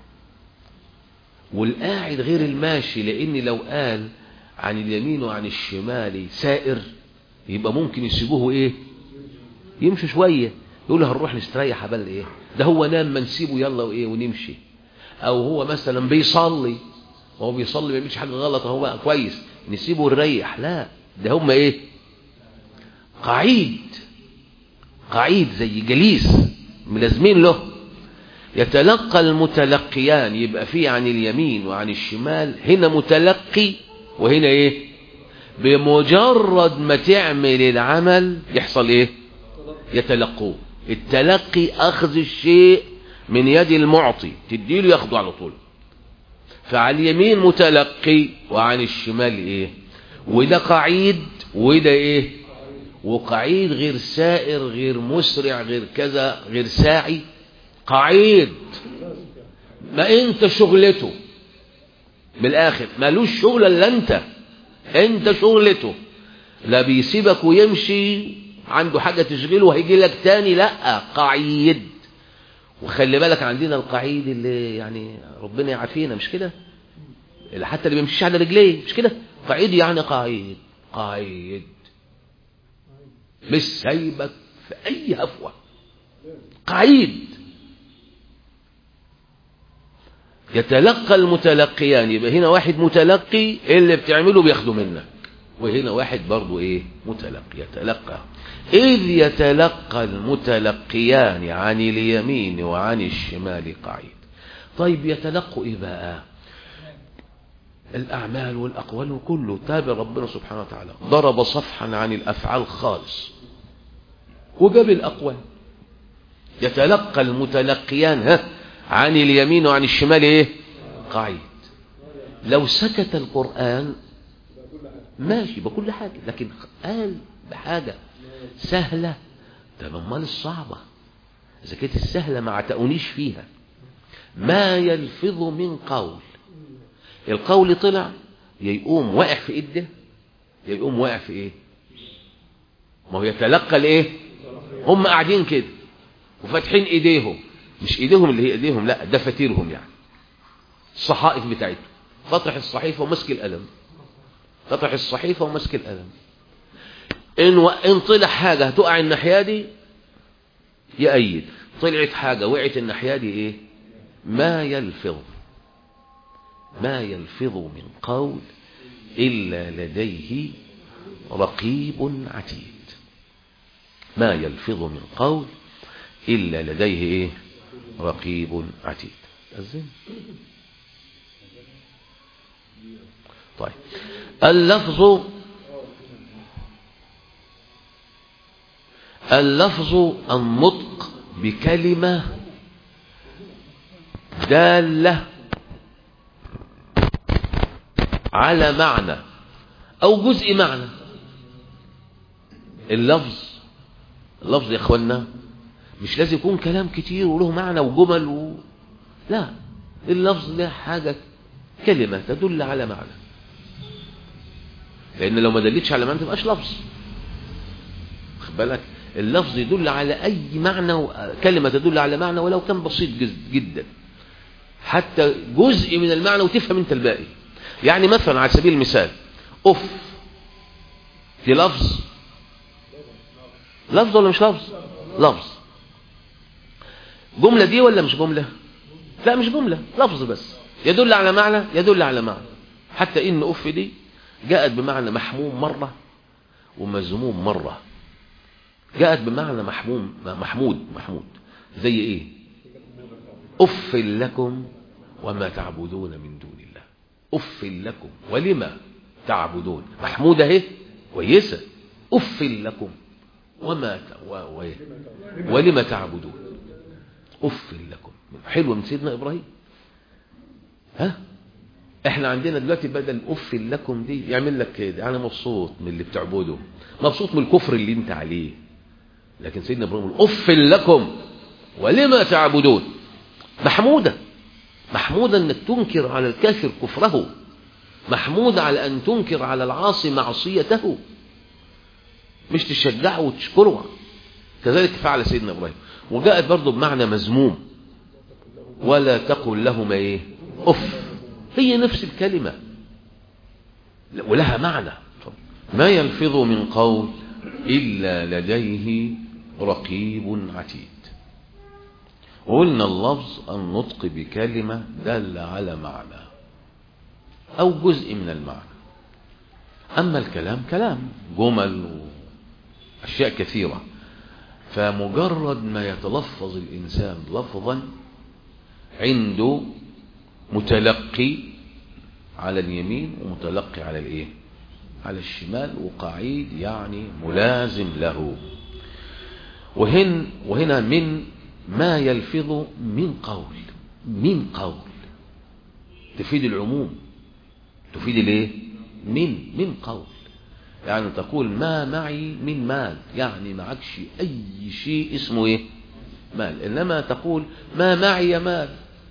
والقاعد غير الماشي لان لو قال عن اليمين وعن الشمال سائر يبقى ممكن يسيبوه ايه يمشوا شوية يقول له هنروح نستريح بل ايه ده هو نام ما نسيبه يلا وايه ونمشي او هو مثلا بيصلي وهو بيصلي ما بيعملش حاجه غلط هو كويس نسيبه ونريح لا ده هم ايه قعيد قعيد زي جليس ملازمين له يتلقى المتلقيان يبقى فيه عن اليمين وعن الشمال هنا متلقي وهنا ايه بمجرد ما تعمل العمل يحصل ايه يتلقوه التلقي اخذ الشيء من يد المعطي تديله ياخده على طول فعلى اليمين متلقي وعن الشمال ايه وده قعيد وده ايه وقعيد غير سائر غير مسرع غير كذا غير ساعي قعيد ما انت شغلته بالاخر مالوش شغل الا انت انت شغلته لا بيسيبك ويمشي عنده حاجة تشغله وهيجي لك تاني لا قعيد وخلي بالك عندنا القعيد اللي يعني ربنا يعافينا مش كده اللي حتى اللي بيمشيش على رجليه مش كده قعيد يعني قعيد قعيد مش سايبك في اي هفوه قعيد يتلقى المتلقيان يبقى هنا واحد متلقي اللي بتعمله بياخده منك وهنا واحد برضو ايه متلقي يتلقى إذ يتلقى المتلقيان عن اليمين وعن الشمال قعيد طيب يتلقوا ايه بقى الأعمال والأقوال وكله تابع ربنا سبحانه وتعالى ضرب صفحا عن الأفعال خالص وجاب الأقوال يتلقى المتلقيان ها عن اليمين وعن الشمال ايه قعيد لو سكت القرآن ماشي بكل حاجة لكن قال بحاجة سهلة طب امال الصعبة اذا كانت السهلة ما عتقونيش فيها ما يلفظ من قول القول طلع يقوم واقع في ايده يقوم واقع في ايه ما هو يتلقى الايه هم قاعدين كده وفاتحين ايديهم مش ايديهم اللي هي ايديهم لا دفاتيرهم يعني الصحائف بتاعتهم فطرح الصحيفة ومسك القلم فطرح الصحيفة ومسك القلم إن, و... إن طلع حاجة هتقع الناحية دي يأيد طلعت حاجة وقعت الناحية دي إيه ما يلفظ ما يلفظ من قول إلا لديه رقيب عتيد ما يلفظ من قول إلا لديه إيه رقيب عتيد أزين طيب اللفظ اللفظ النطق بكلمة دالة على معنى أو جزء معنى اللفظ اللفظ يا اخوانا مش لازم يكون كلام كتير وله معنى وجمل و... لا اللفظ له حاجة كلمة تدل على معنى لأن لو ما دلتش على معنى تبقاش لفظ خد بالك اللفظ يدل على أي معنى و... كلمة تدل على معنى ولو كان بسيط جدا حتى جزء من المعنى وتفهم انت الباقي يعني مثلا على سبيل المثال أف دي لفظ لفظ ولا مش لفظ لفظ جملة دي ولا مش جملة لا مش جملة لفظ بس يدل على معنى يدل على معنى حتى إن أف دي جاءت بمعنى محموم مرة ومذموم مرة جاءت بمعنى محموم محمود محمود زي ايه أف لكم وما تعبدون من دون الله أف لكم ولما تعبدون محمودة اهي كويسة أف لكم وما ت... و... و... ولما تعبدون أف لكم حلوة من سيدنا إبراهيم ها احنا عندنا دلوقتي بدل أف لكم دي يعمل لك كده انا مبسوط من اللي بتعبده مبسوط من الكفر اللي انت عليه لكن سيدنا ابراهيم أف لكم ولما تعبدون محمودة محمودة انك تنكر على الكافر كفره محمود على ان تنكر على العاصي معصيته مش تشجعه وتشكره كذلك فعل سيدنا ابراهيم وجاءت برضه بمعنى مذموم ولا تقل لهما ايه اف هي نفس الكلمة ولها معنى ما يلفظ من قول إلا لديه رقيب عتيد وقلنا اللفظ النطق بكلمة دل على معنى أو جزء من المعنى أما الكلام كلام جمل وأشياء كثيرة فمجرد ما يتلفظ الإنسان لفظا عنده متلقي على اليمين ومتلقي على الايه على الشمال وقعيد يعني ملازم له وهن وهنا من ما يلفظ من قول من قول تفيد العموم تفيد الايه من من قول يعني تقول ما معي من مال يعني معكش اي شيء اسمه ايه مال انما تقول ما معي مال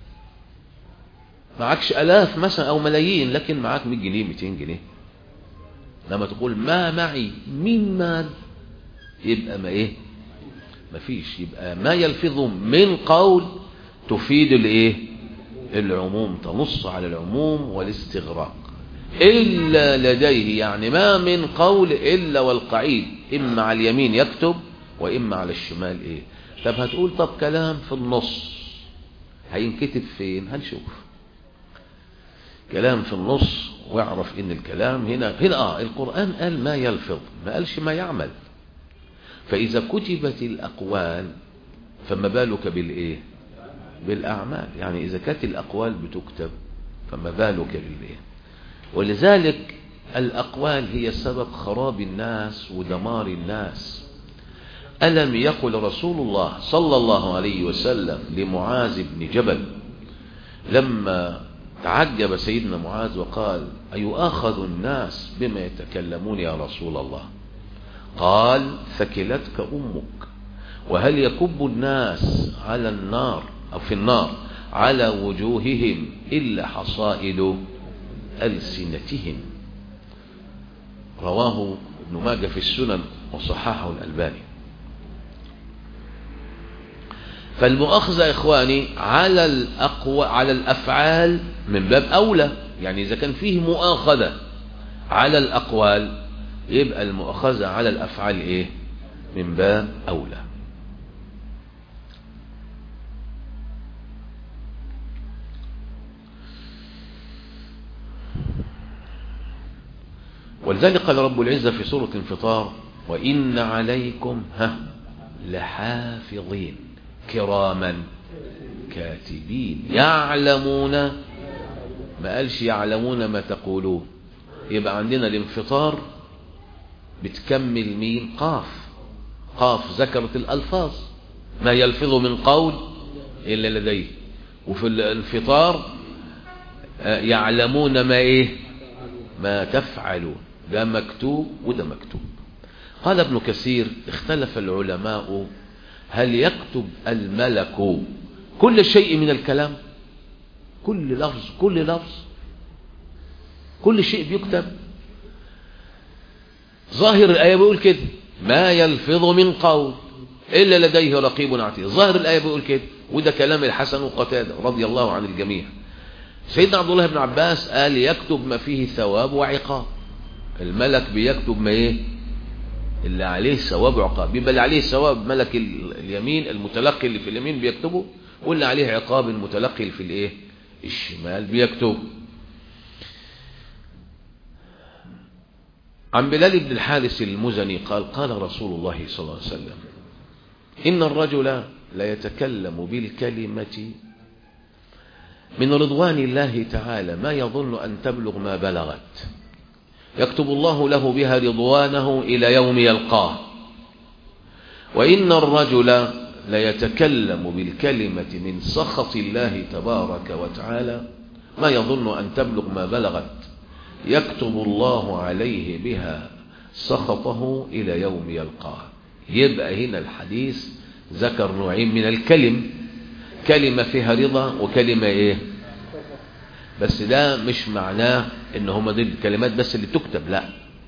معكش الاف مثلا او ملايين لكن معاك 100 جنيه 200 جنيه لما تقول ما معي من مال يبقى ما ايه مفيش يبقى ما يلفظ من قول تفيد الايه العموم تنص على العموم والاستغراق الا لديه يعني ما من قول الا والقعيد اما على اليمين يكتب واما على الشمال ايه طب هتقول طب كلام في النص هينكتب فين هنشوف كلام في النص واعرف ان الكلام هنا هنا اه القرآن قال ما يلفظ ما قالش ما يعمل فاذا كتبت الاقوال فما بالك بالايه بالاعمال يعني اذا كانت الاقوال بتكتب فما بالك بالايه ولذلك الاقوال هي سبب خراب الناس ودمار الناس ألم يقل رسول الله صلى الله عليه وسلم لمعاذ بن جبل لما تعجب سيدنا معاذ وقال أيؤاخذ الناس بما يتكلمون يا رسول الله قال ثكلتك أمك وهل يكب الناس على النار أو في النار على وجوههم إلا حصائد ألسنتهم رواه ابن ماجه في السنن وصححه الألباني فالمؤاخذة يا إخواني على الأقوى على الأفعال من باب أولى يعني إذا كان فيه مؤاخذة على الأقوال يبقى المؤاخذة على الأفعال إيه من باب أولى ولذلك قال رب العزة في سورة الانفطار وإن عليكم ها لحافظين كراما كاتبين يعلمون ما قالش يعلمون ما تقولون يبقى عندنا الانفطار بتكمل مين قاف قاف ذكرت الألفاظ ما يلفظ من قول إلا لديه وفي الانفطار يعلمون ما إيه ما تفعلون ده مكتوب وده مكتوب قال ابن كثير اختلف العلماء هل يكتب الملك كل شيء من الكلام كل لفظ كل لفظ كل شيء بيكتب ظاهر الآية بيقول كده ما يلفظ من قول إلا لديه رقيب عتيد ظاهر الآية بيقول كده وده كلام الحسن وقتادة رضي الله عن الجميع سيدنا عبد الله بن عباس قال يكتب ما فيه ثواب وعقاب الملك بيكتب ما ايه اللي عليه ثواب وعقاب يبقى اللي عليه ثواب ملك اليمين المتلقي اللي في اليمين بيكتبه واللي عليه عقاب المتلقي اللي في الايه الشمال بيكتبه عن بلال بن الحارث المزني قال قال رسول الله صلى الله عليه وسلم إن الرجل لا يتكلم بالكلمة من رضوان الله تعالى ما يظن أن تبلغ ما بلغت يكتب الله له بها رضوانه إلى يوم يلقاه وإن الرجل ليتكلم بالكلمة من سخط الله تبارك وتعالى ما يظن أن تبلغ ما بلغت يكتب الله عليه بها سخطه إلى يوم يلقاه يبقى هنا الحديث ذكر نوعين من الكلم كلمة فيها رضا وكلمة ايه بس ده مش معناه ان هما دي الكلمات بس اللي تكتب لا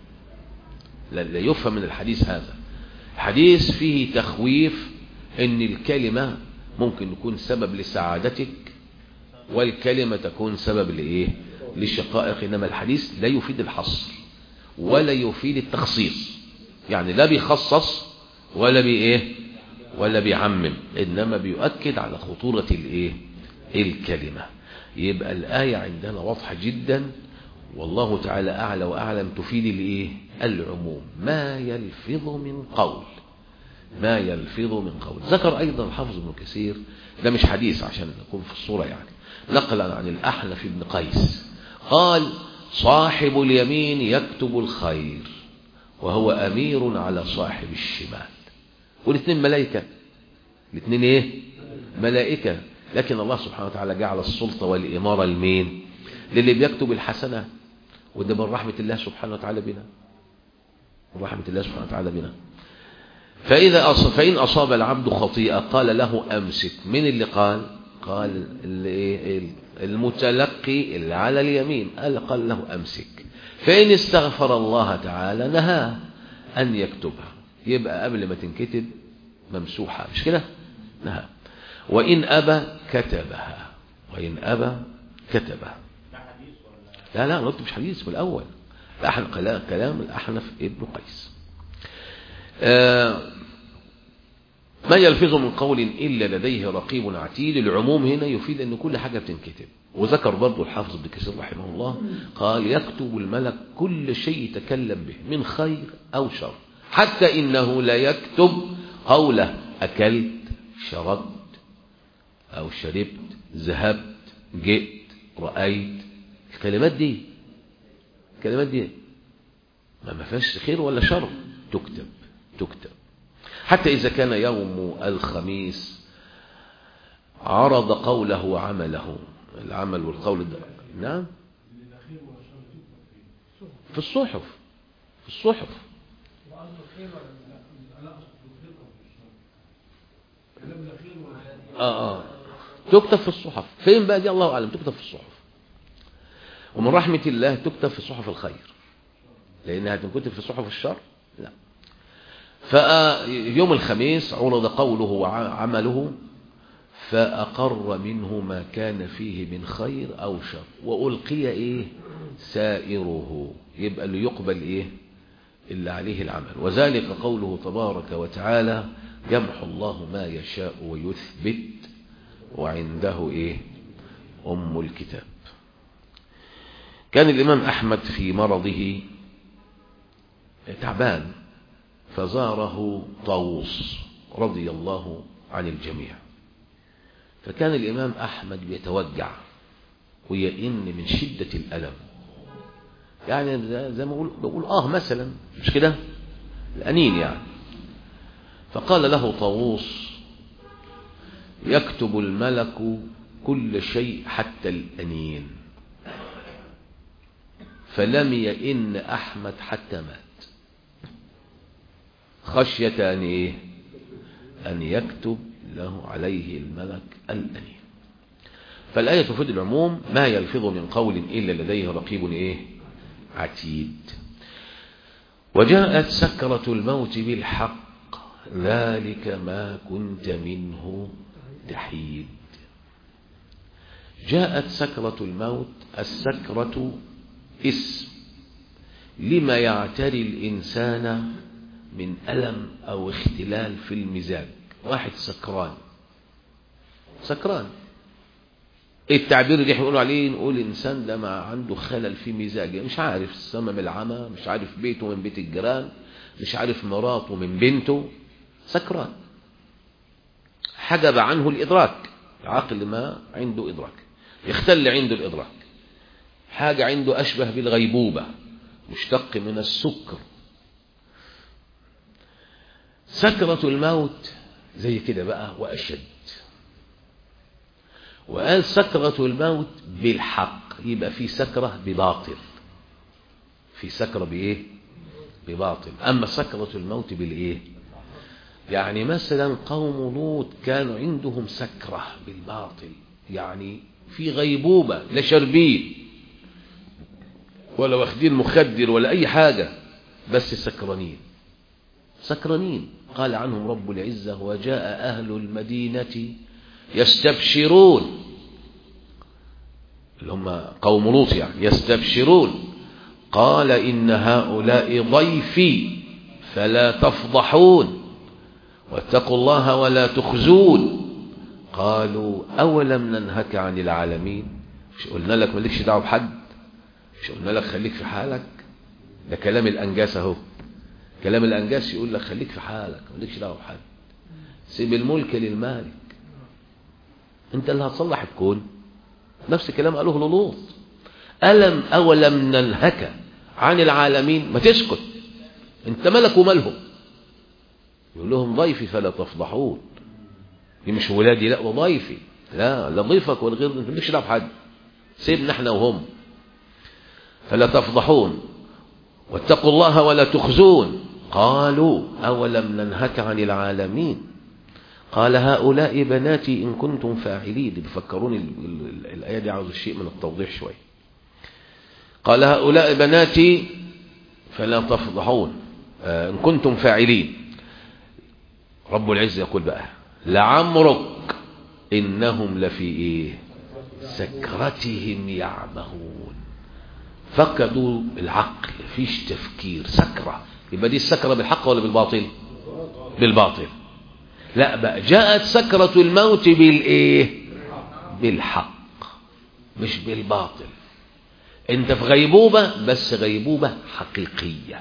لا, لا يفهم من الحديث هذا حديث فيه تخويف ان الكلمة ممكن يكون سبب لسعادتك والكلمة تكون سبب لإيه للشقائق إنما الحديث لا يفيد الحصر ولا يفيد التخصيص يعني لا بيخصص ولا بإيه ولا بيعمم إنما بيؤكد على خطورة الإيه الكلمة يبقى الآية عندنا واضحة جدا والله تعالى أعلى وأعلم تفيد الإيه العموم ما يلفظ من قول ما يلفظ من قول ذكر أيضا الحافظ ابن كثير ده مش حديث عشان نكون في الصورة يعني نقلا عن الأحنف بن قيس قال صاحب اليمين يكتب الخير وهو أمير على صاحب الشمال والاثنين ملائكة الاثنين ايه ملائكة لكن الله سبحانه وتعالى جعل السلطة والإمارة لمين للي بيكتب الحسنة وده من رحمة الله سبحانه وتعالى بنا من رحمة الله سبحانه وتعالى بنا فإذا أص... فإن أصاب العبد خطيئة قال له أمسك من اللي قال قال اللي المتلقي اللي على اليمين قال, قال له أمسك فإن استغفر الله تعالى نهاه أن يكتبها يبقى قبل ما تنكتب ممسوحة مش كده نهى وإن أبى كتبها وإن أبى كتبها لا لا قلت مش حديث في الأول كلام الأحنف ابن قيس آه ما يلفظ من قول إلا لديه رقيب عتيد العموم هنا يفيد أن كل حاجة بتنكتب وذكر برضو الحافظ ابن كثير رحمه الله قال يكتب الملك كل شيء يتكلم به من خير أو شر حتى إنه لا يكتب قوله أكلت شربت أو شربت ذهبت جئت رأيت الكلمات دي الكلمات دي ما ما فيهاش خير ولا شر تكتب تكتب حتى إذا كان يوم الخميس عرض قوله وعمله العمل والقول ده نعم في الصحف في الصحف اه اه تكتب في الصحف فين بقى دي الله اعلم تكتب في الصحف ومن رحمة الله تكتب في صحف الخير لانها تنكتب في صحف الشر لا فيوم الخميس عرض قوله وعمله فأقر منه ما كان فيه من خير أو شر وألقي إيه سائره يبقى اللي يقبل إيه اللي عليه العمل وذلك قوله تبارك وتعالى يمحو الله ما يشاء ويثبت وعنده إيه أم الكتاب كان الإمام أحمد في مرضه تعبان فزاره طاووس رضي الله عن الجميع فكان الإمام أحمد بيتوجع ويئن من شدة الألم يعني زي ما بقول, بقول آه مثلا مش كده الأنين يعني فقال له طاووس يكتب الملك كل شيء حتى الأنين فلم يئن أحمد حتى مات خشية أن إيه أن يكتب له عليه الملك الأنين فالآية تفيد العموم ما يلفظ من قول إلا لديه رقيب إيه عتيد وجاءت سكرة الموت بالحق ذلك ما كنت منه تحيد جاءت سكرة الموت السكرة اسم لما يعتري الإنسان من ألم أو اختلال في المزاج واحد سكران سكران التعبير اللي احنا بنقول عليه نقول الإنسان ده ما عنده خلل في مزاجه مش عارف السمم العمى مش عارف بيته من بيت الجيران مش عارف مراته من بنته سكران حجب عنه الإدراك العقل ما عنده إدراك يختل عنده الإدراك حاجة عنده أشبه بالغيبوبة مشتق من السكر سكرة الموت زي كده بقى وأشد وقال سكرة الموت بالحق يبقى في سكرة بباطل في سكرة بإيه بباطل أما سكرة الموت بالإيه يعني مثلا قوم لوط كانوا عندهم سكرة بالباطل يعني في غيبوبة لا شربين ولا واخدين مخدر ولا أي حاجة بس سكرانين سكرانين قال عنهم رب العزة وجاء أهل المدينة يستبشرون اللي هم قوم لوط يعني يستبشرون قال إن هؤلاء ضيفي فلا تفضحون واتقوا الله ولا تخزون قالوا أولم ننهك عن العالمين مش قلنا لك مالكش دعوه بحد مش قلنا لك خليك في حالك ده كلام الأنجاس اهو كلام الأنجاس يقول لك خليك في حالك مالكش دعوه بحد سيب الملك للمالك انت اللي هتصلح الكون نفس الكلام قالوه للوط ألم أولم ننهك عن العالمين ما تسكت انت ملك ومالهم يقول لهم ضيفي فلا تفضحون دي مش ولادي لا وضيفي لا لا ضيفك ولا غير انت مالكش دعوه بحد سيبنا احنا وهم فلا تفضحون واتقوا الله ولا تخزون قالوا أولم ننهك عن العالمين قال هؤلاء بناتي إن كنتم فاعلين بيفكروني الآية دي عاوز شيء من التوضيح شوي قال هؤلاء بناتي فلا تفضحون آه إن كنتم فاعلين رب العزة يقول بقى لعمرك إنهم لفي إيه سكرتهم يعمهون فقدوا العقل فيش تفكير سكرة يبقى دي السكرة بالحق ولا بالباطل بالباطل لا بقى جاءت سكرة الموت بالايه بالحق مش بالباطل انت في غيبوبة بس غيبوبة حقيقية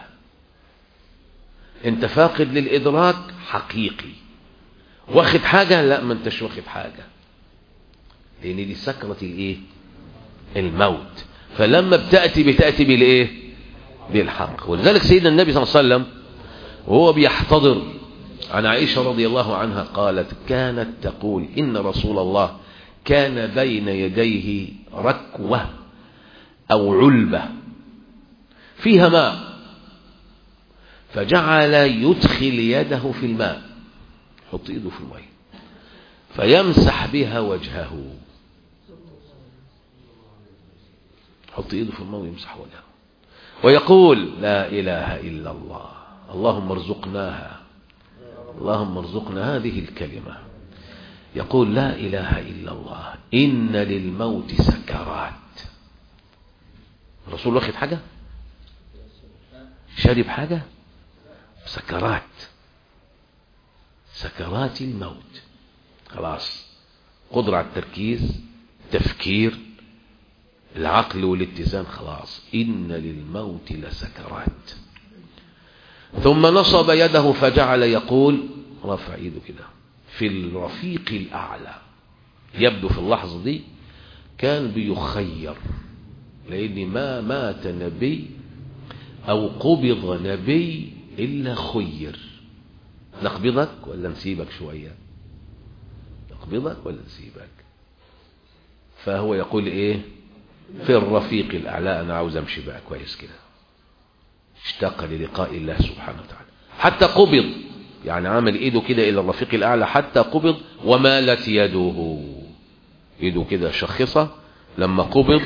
انت فاقد للادراك حقيقي واخد حاجة لا ما انتش واخد حاجة لان دي سكرة الايه الموت فلما بتأتي بتأتي بالايه بالحق ولذلك سيدنا النبي صلى الله عليه وسلم وهو بيحتضر عن عائشة رضي الله عنها قالت كانت تقول إن رسول الله كان بين يديه ركوة أو علبة فيها ماء فجعل يدخل يده في الماء يحط ايده في الماء فيمسح بها وجهه يحط ايده في الماء ويمسح وجهه ويقول لا إله إلا الله اللهم ارزقناها اللهم ارزقنا هذه الكلمة يقول لا إله إلا الله إن للموت سكرات الرسول واخد حاجة شارب حاجة سكرات سكرات الموت خلاص قدرة على التركيز تفكير العقل والاتزان خلاص إن للموت لسكرات ثم نصب يده فجعل يقول رفع ايده كده في الرفيق الأعلى يبدو في اللحظة دي كان بيخير لأن ما مات نبي أو قبض نبي إلا خير نقبضك ولا نسيبك شوية نقبضك ولا نسيبك فهو يقول إيه في الرفيق الأعلى أنا عاوز أمشي بقى كويس كده اشتاق للقاء الله سبحانه وتعالى حتى قبض يعني عمل ايده كده الى الرفيق الاعلى حتى قبض ومالت يده ايده كده شخصة لما قبض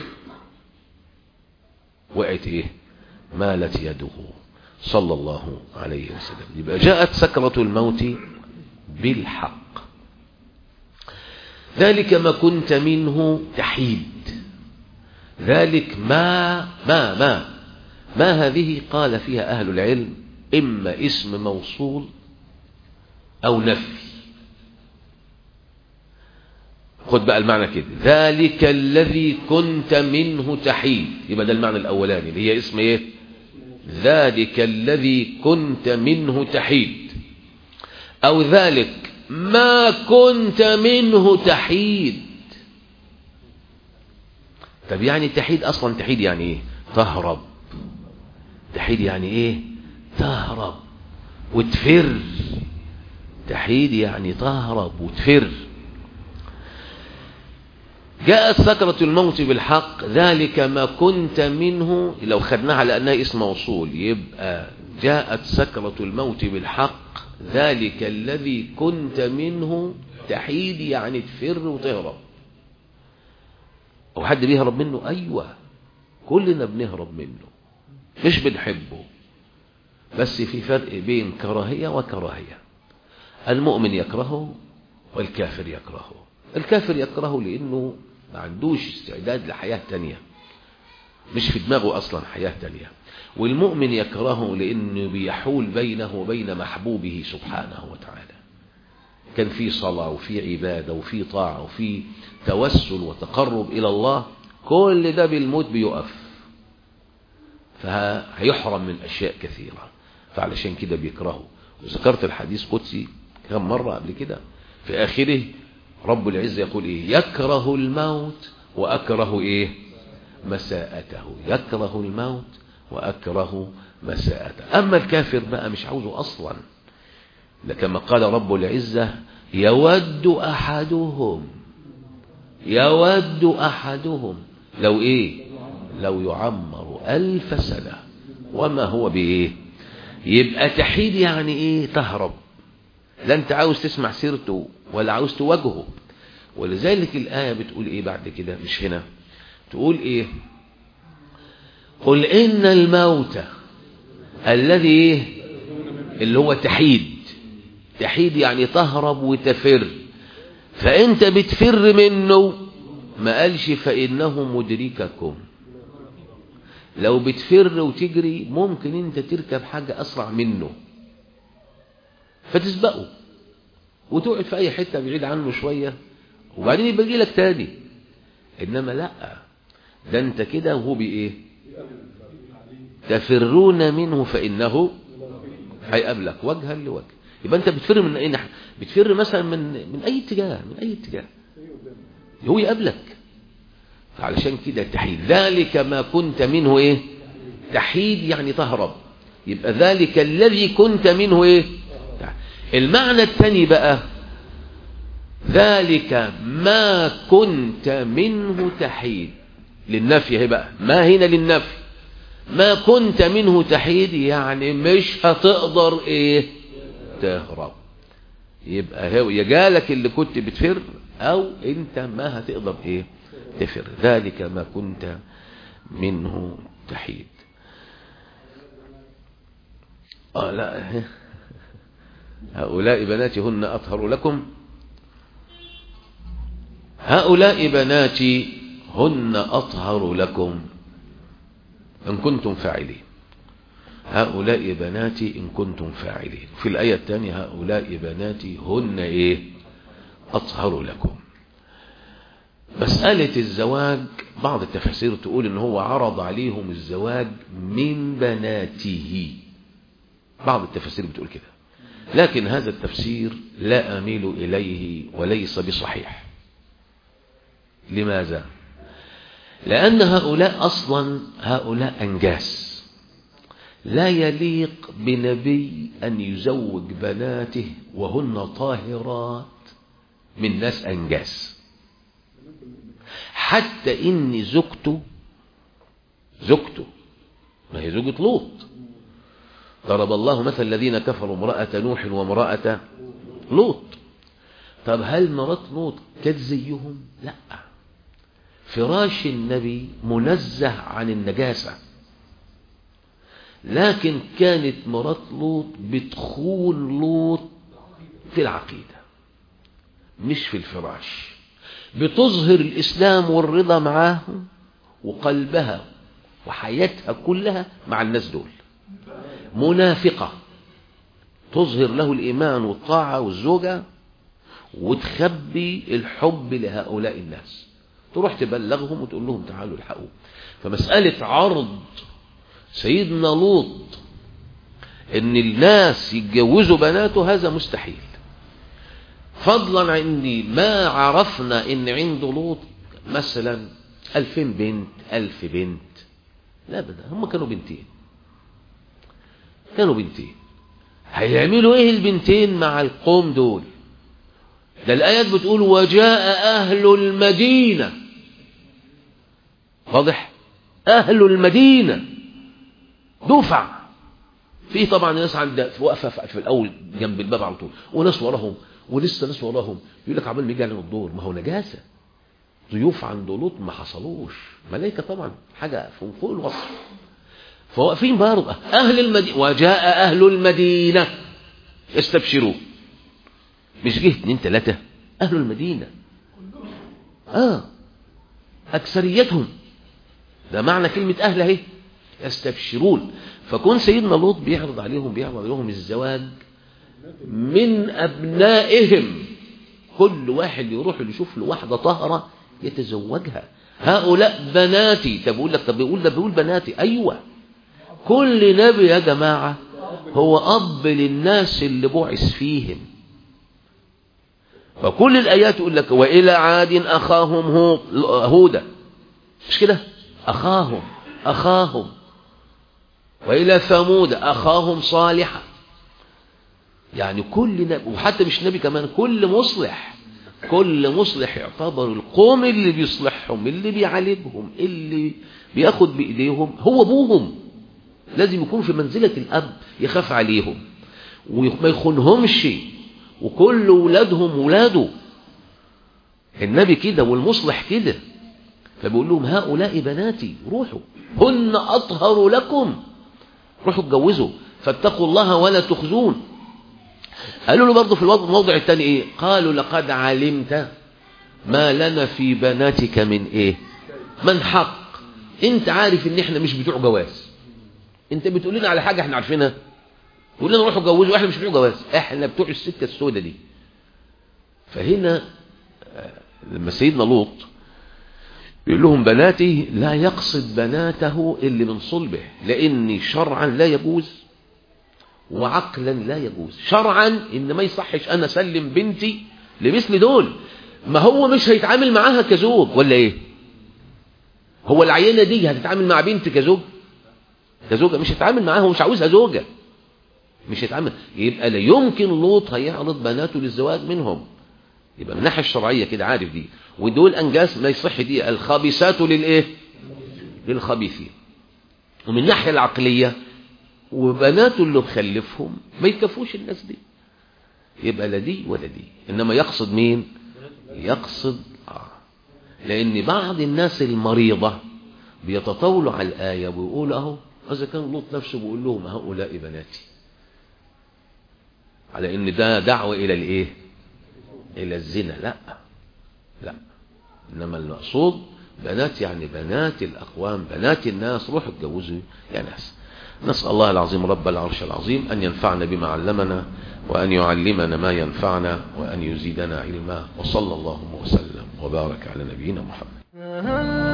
وقعت ايه مالت يده صلى الله عليه وسلم يبقى جاءت سكرة الموت بالحق ذلك ما كنت منه تحيد ذلك ما ما ما ما هذه قال فيها أهل العلم إما اسم موصول أو نفي خد بقى المعنى كده ذلك الذي كنت منه تحيد يبقى ده المعنى الأولاني اللي هي اسم ايه ذلك الذي كنت منه تحيد أو ذلك ما كنت منه تحيد طب يعني تحيد أصلا تحيد يعني ايه تهرب تحيد يعني ايه تهرب وتفر تحيد يعني تهرب وتفر جاءت سكرة الموت بالحق ذلك ما كنت منه لو خدناها لأنها اسم موصول يبقى جاءت سكرة الموت بالحق ذلك الذي كنت منه تحيد يعني تفر وتهرب أو حد بيهرب منه أيوة كلنا بنهرب منه مش بنحبه بس في فرق بين كراهية وكراهية المؤمن يكرهه والكافر يكرهه الكافر يكرهه لأنه ما عندوش استعداد لحياة تانية مش في دماغه أصلا حياة تانية والمؤمن يكرهه لأنه بيحول بينه وبين محبوبه سبحانه وتعالى كان في صلاة وفي عبادة وفي طاعة وفي توسل وتقرب إلى الله كل ده بالموت بيقف فهيحرم من أشياء كثيرة فعلشان كده بيكرهه وذكرت الحديث قدسي كم مرة قبل كده في آخره رب العزة يقول إيه يكره الموت وأكره إيه مساءته يكره الموت وأكره مساءته أما الكافر بقى مش عاوزه أصلا كما قال رب العزة يود أحدهم يود أحدهم لو إيه لو يعمر ألف سنة وما هو بإيه يبقى تحيد يعني إيه تهرب لا أنت عاوز تسمع سيرته ولا عاوز تواجهه ولذلك الآية بتقول إيه بعد كده مش هنا تقول إيه قل إن الموت الذي إيه اللي هو تحيد تحيد يعني تهرب وتفر فأنت بتفر منه ما قالش فإنه مدرككم لو بتفر وتجري ممكن انت تركب حاجة أسرع منه فتسبقه وتقعد في أي حتة بعيد عنه شوية وبعدين يبقى يجي لك تاني إنما لا ده انت كده وهو بإيه تفرون منه فإنه هيقابلك وجها لوجه يبقى انت بتفر من اي ناحيه بتفر مثلا من من اي اتجاه من اي اتجاه هو يقابلك علشان كده تحيد ذلك ما كنت منه ايه تحيد يعني تهرب يبقى ذلك الذي كنت منه ايه المعنى الثاني بقى ذلك ما كنت منه تحيد للنفي اهي بقى ما هنا للنفي ما كنت منه تحيد يعني مش هتقدر ايه تهرب يبقى هو يجالك اللي كنت بتفر او انت ما هتقدر ايه تفر ذلك ما كنت منه تحيد اه لا هؤلاء بناتي هن اطهر لكم هؤلاء بناتي هن أطهر لكم إن كنتم فاعلين هؤلاء بناتي إن كنتم فاعلين في الآية الثانية هؤلاء بناتي هن إيه أطهر لكم مسألة الزواج بعض التفاسير تقول إن هو عرض عليهم الزواج من بناته بعض التفاسير بتقول كده لكن هذا التفسير لا أميل إليه وليس بصحيح لماذا لأن هؤلاء أصلا هؤلاء أنجاس لا يليق بنبي أن يزوج بناته وهن طاهرات من ناس أنجاس حتى إن زوجته زوجته ما هي زوجة لوط ضرب الله مثل الذين كفروا امرأة نوح وامرأة لوط طب هل مرات لوط كانت زيهم لا فراش النبي منزه عن النجاسة لكن كانت مرات لوط بتخون لوط في العقيدة مش في الفراش بتظهر الإسلام والرضا معاه وقلبها وحياتها كلها مع الناس دول منافقة تظهر له الإيمان والطاعة والزوجة وتخبي الحب لهؤلاء الناس تروح تبلغهم وتقول لهم تعالوا الحقوا فمسألة عرض سيدنا لوط ان الناس يتجوزوا بناته هذا مستحيل فضلا عني ما عرفنا ان عند لوط مثلا ألفين بنت ألف بنت لا بدا هم كانوا بنتين كانوا بنتين هيعملوا ايه البنتين مع القوم دول ده الآيات بتقول وجاء أهل المدينة واضح أهل المدينة دفع في طبعا ناس عند واقفه في الاول جنب الباب على طول وناس وراهم ولسه ناس وراهم يقول لك عمال ما يجي علينا الدور ما هو نجاسه ضيوف عند لوط ما حصلوش ملائكه طبعا حاجه فوق فوق الوصف فواقفين برضه اهل المدينه وجاء اهل المدينه يستبشرون مش جه اتنين ثلاثه اهل المدينه اه اكثريتهم ده معنى كلمه اهل اهي يستبشرون فكون سيدنا لوط بيعرض عليهم بيعرض عليهم الزواج من أبنائهم كل واحد يروح يشوف له واحدة طاهرة يتزوجها هؤلاء بناتي طب بيقول لك طب بيقول ده بيقول بناتي أيوة كل نبي يا جماعة هو أب للناس اللي بعث فيهم فكل الآيات يقول لك وإلى عاد أخاهم هودا مش كده أخاهم أخاهم وإلى ثمود أخاهم صالحا يعني كل نبي وحتى مش نبي كمان كل مصلح كل مصلح يعتبر القوم اللي بيصلحهم اللي بيعالجهم اللي بياخد بإيديهم هو أبوهم لازم يكون في منزلة الأب يخاف عليهم وما يخونهمش وكل ولادهم ولاده النبي كده والمصلح كده فبيقول لهم هؤلاء بناتي روحوا هن أطهر لكم روحوا اتجوزوا فاتقوا الله ولا تخزون قالوا له برضه في الموضع الثاني ايه قالوا لقد علمت ما لنا في بناتك من ايه من حق انت عارف ان احنا مش بتوع جواز انت بتقول لنا على حاجه احنا عارفينها تقول لنا روحوا اتجوزوا احنا مش بتوع جواز احنا بتوع السكه السوداء دي فهنا لما سيدنا لوط يقول لهم بناتي لا يقصد بناته اللي من صلبه لان شرعا لا يجوز وعقلا لا يجوز شرعا ان ما يصحش انا اسلم بنتي لمثل دول ما هو مش هيتعامل معاها كزوج ولا ايه هو العينه دي هتتعامل مع بنت كزوج كزوجه مش هتتعامل معاها ومش عاوزها زوجه مش هيتعامل يبقى لا يمكن لوط هيعرض بناته للزواج منهم يبقى من الناحيه الشرعيه كده عارف دي ودول انجاز ما يصح دي الخبيثات للايه للخبيثين ومن الناحيه العقليه وبناته اللي مخلفهم ما يكفوش الناس دي يبقى لا دي ولا دي انما يقصد مين يقصد آه. لان بعض الناس المريضة بيتطاولوا على الآية ويقول اهو اذا كان لوط نفسه بيقول لهم هؤلاء بناتي على ان ده دعوة الى الايه الى الزنا لا لا إنما المقصود بنات يعني بنات الأقوام بنات الناس روحوا اتجوزوا يا ناس نسأل الله العظيم رب العرش العظيم أن ينفعنا بما علمنا وأن يعلمنا ما ينفعنا وأن يزيدنا علما وصلى الله وسلم وبارك على نبينا محمد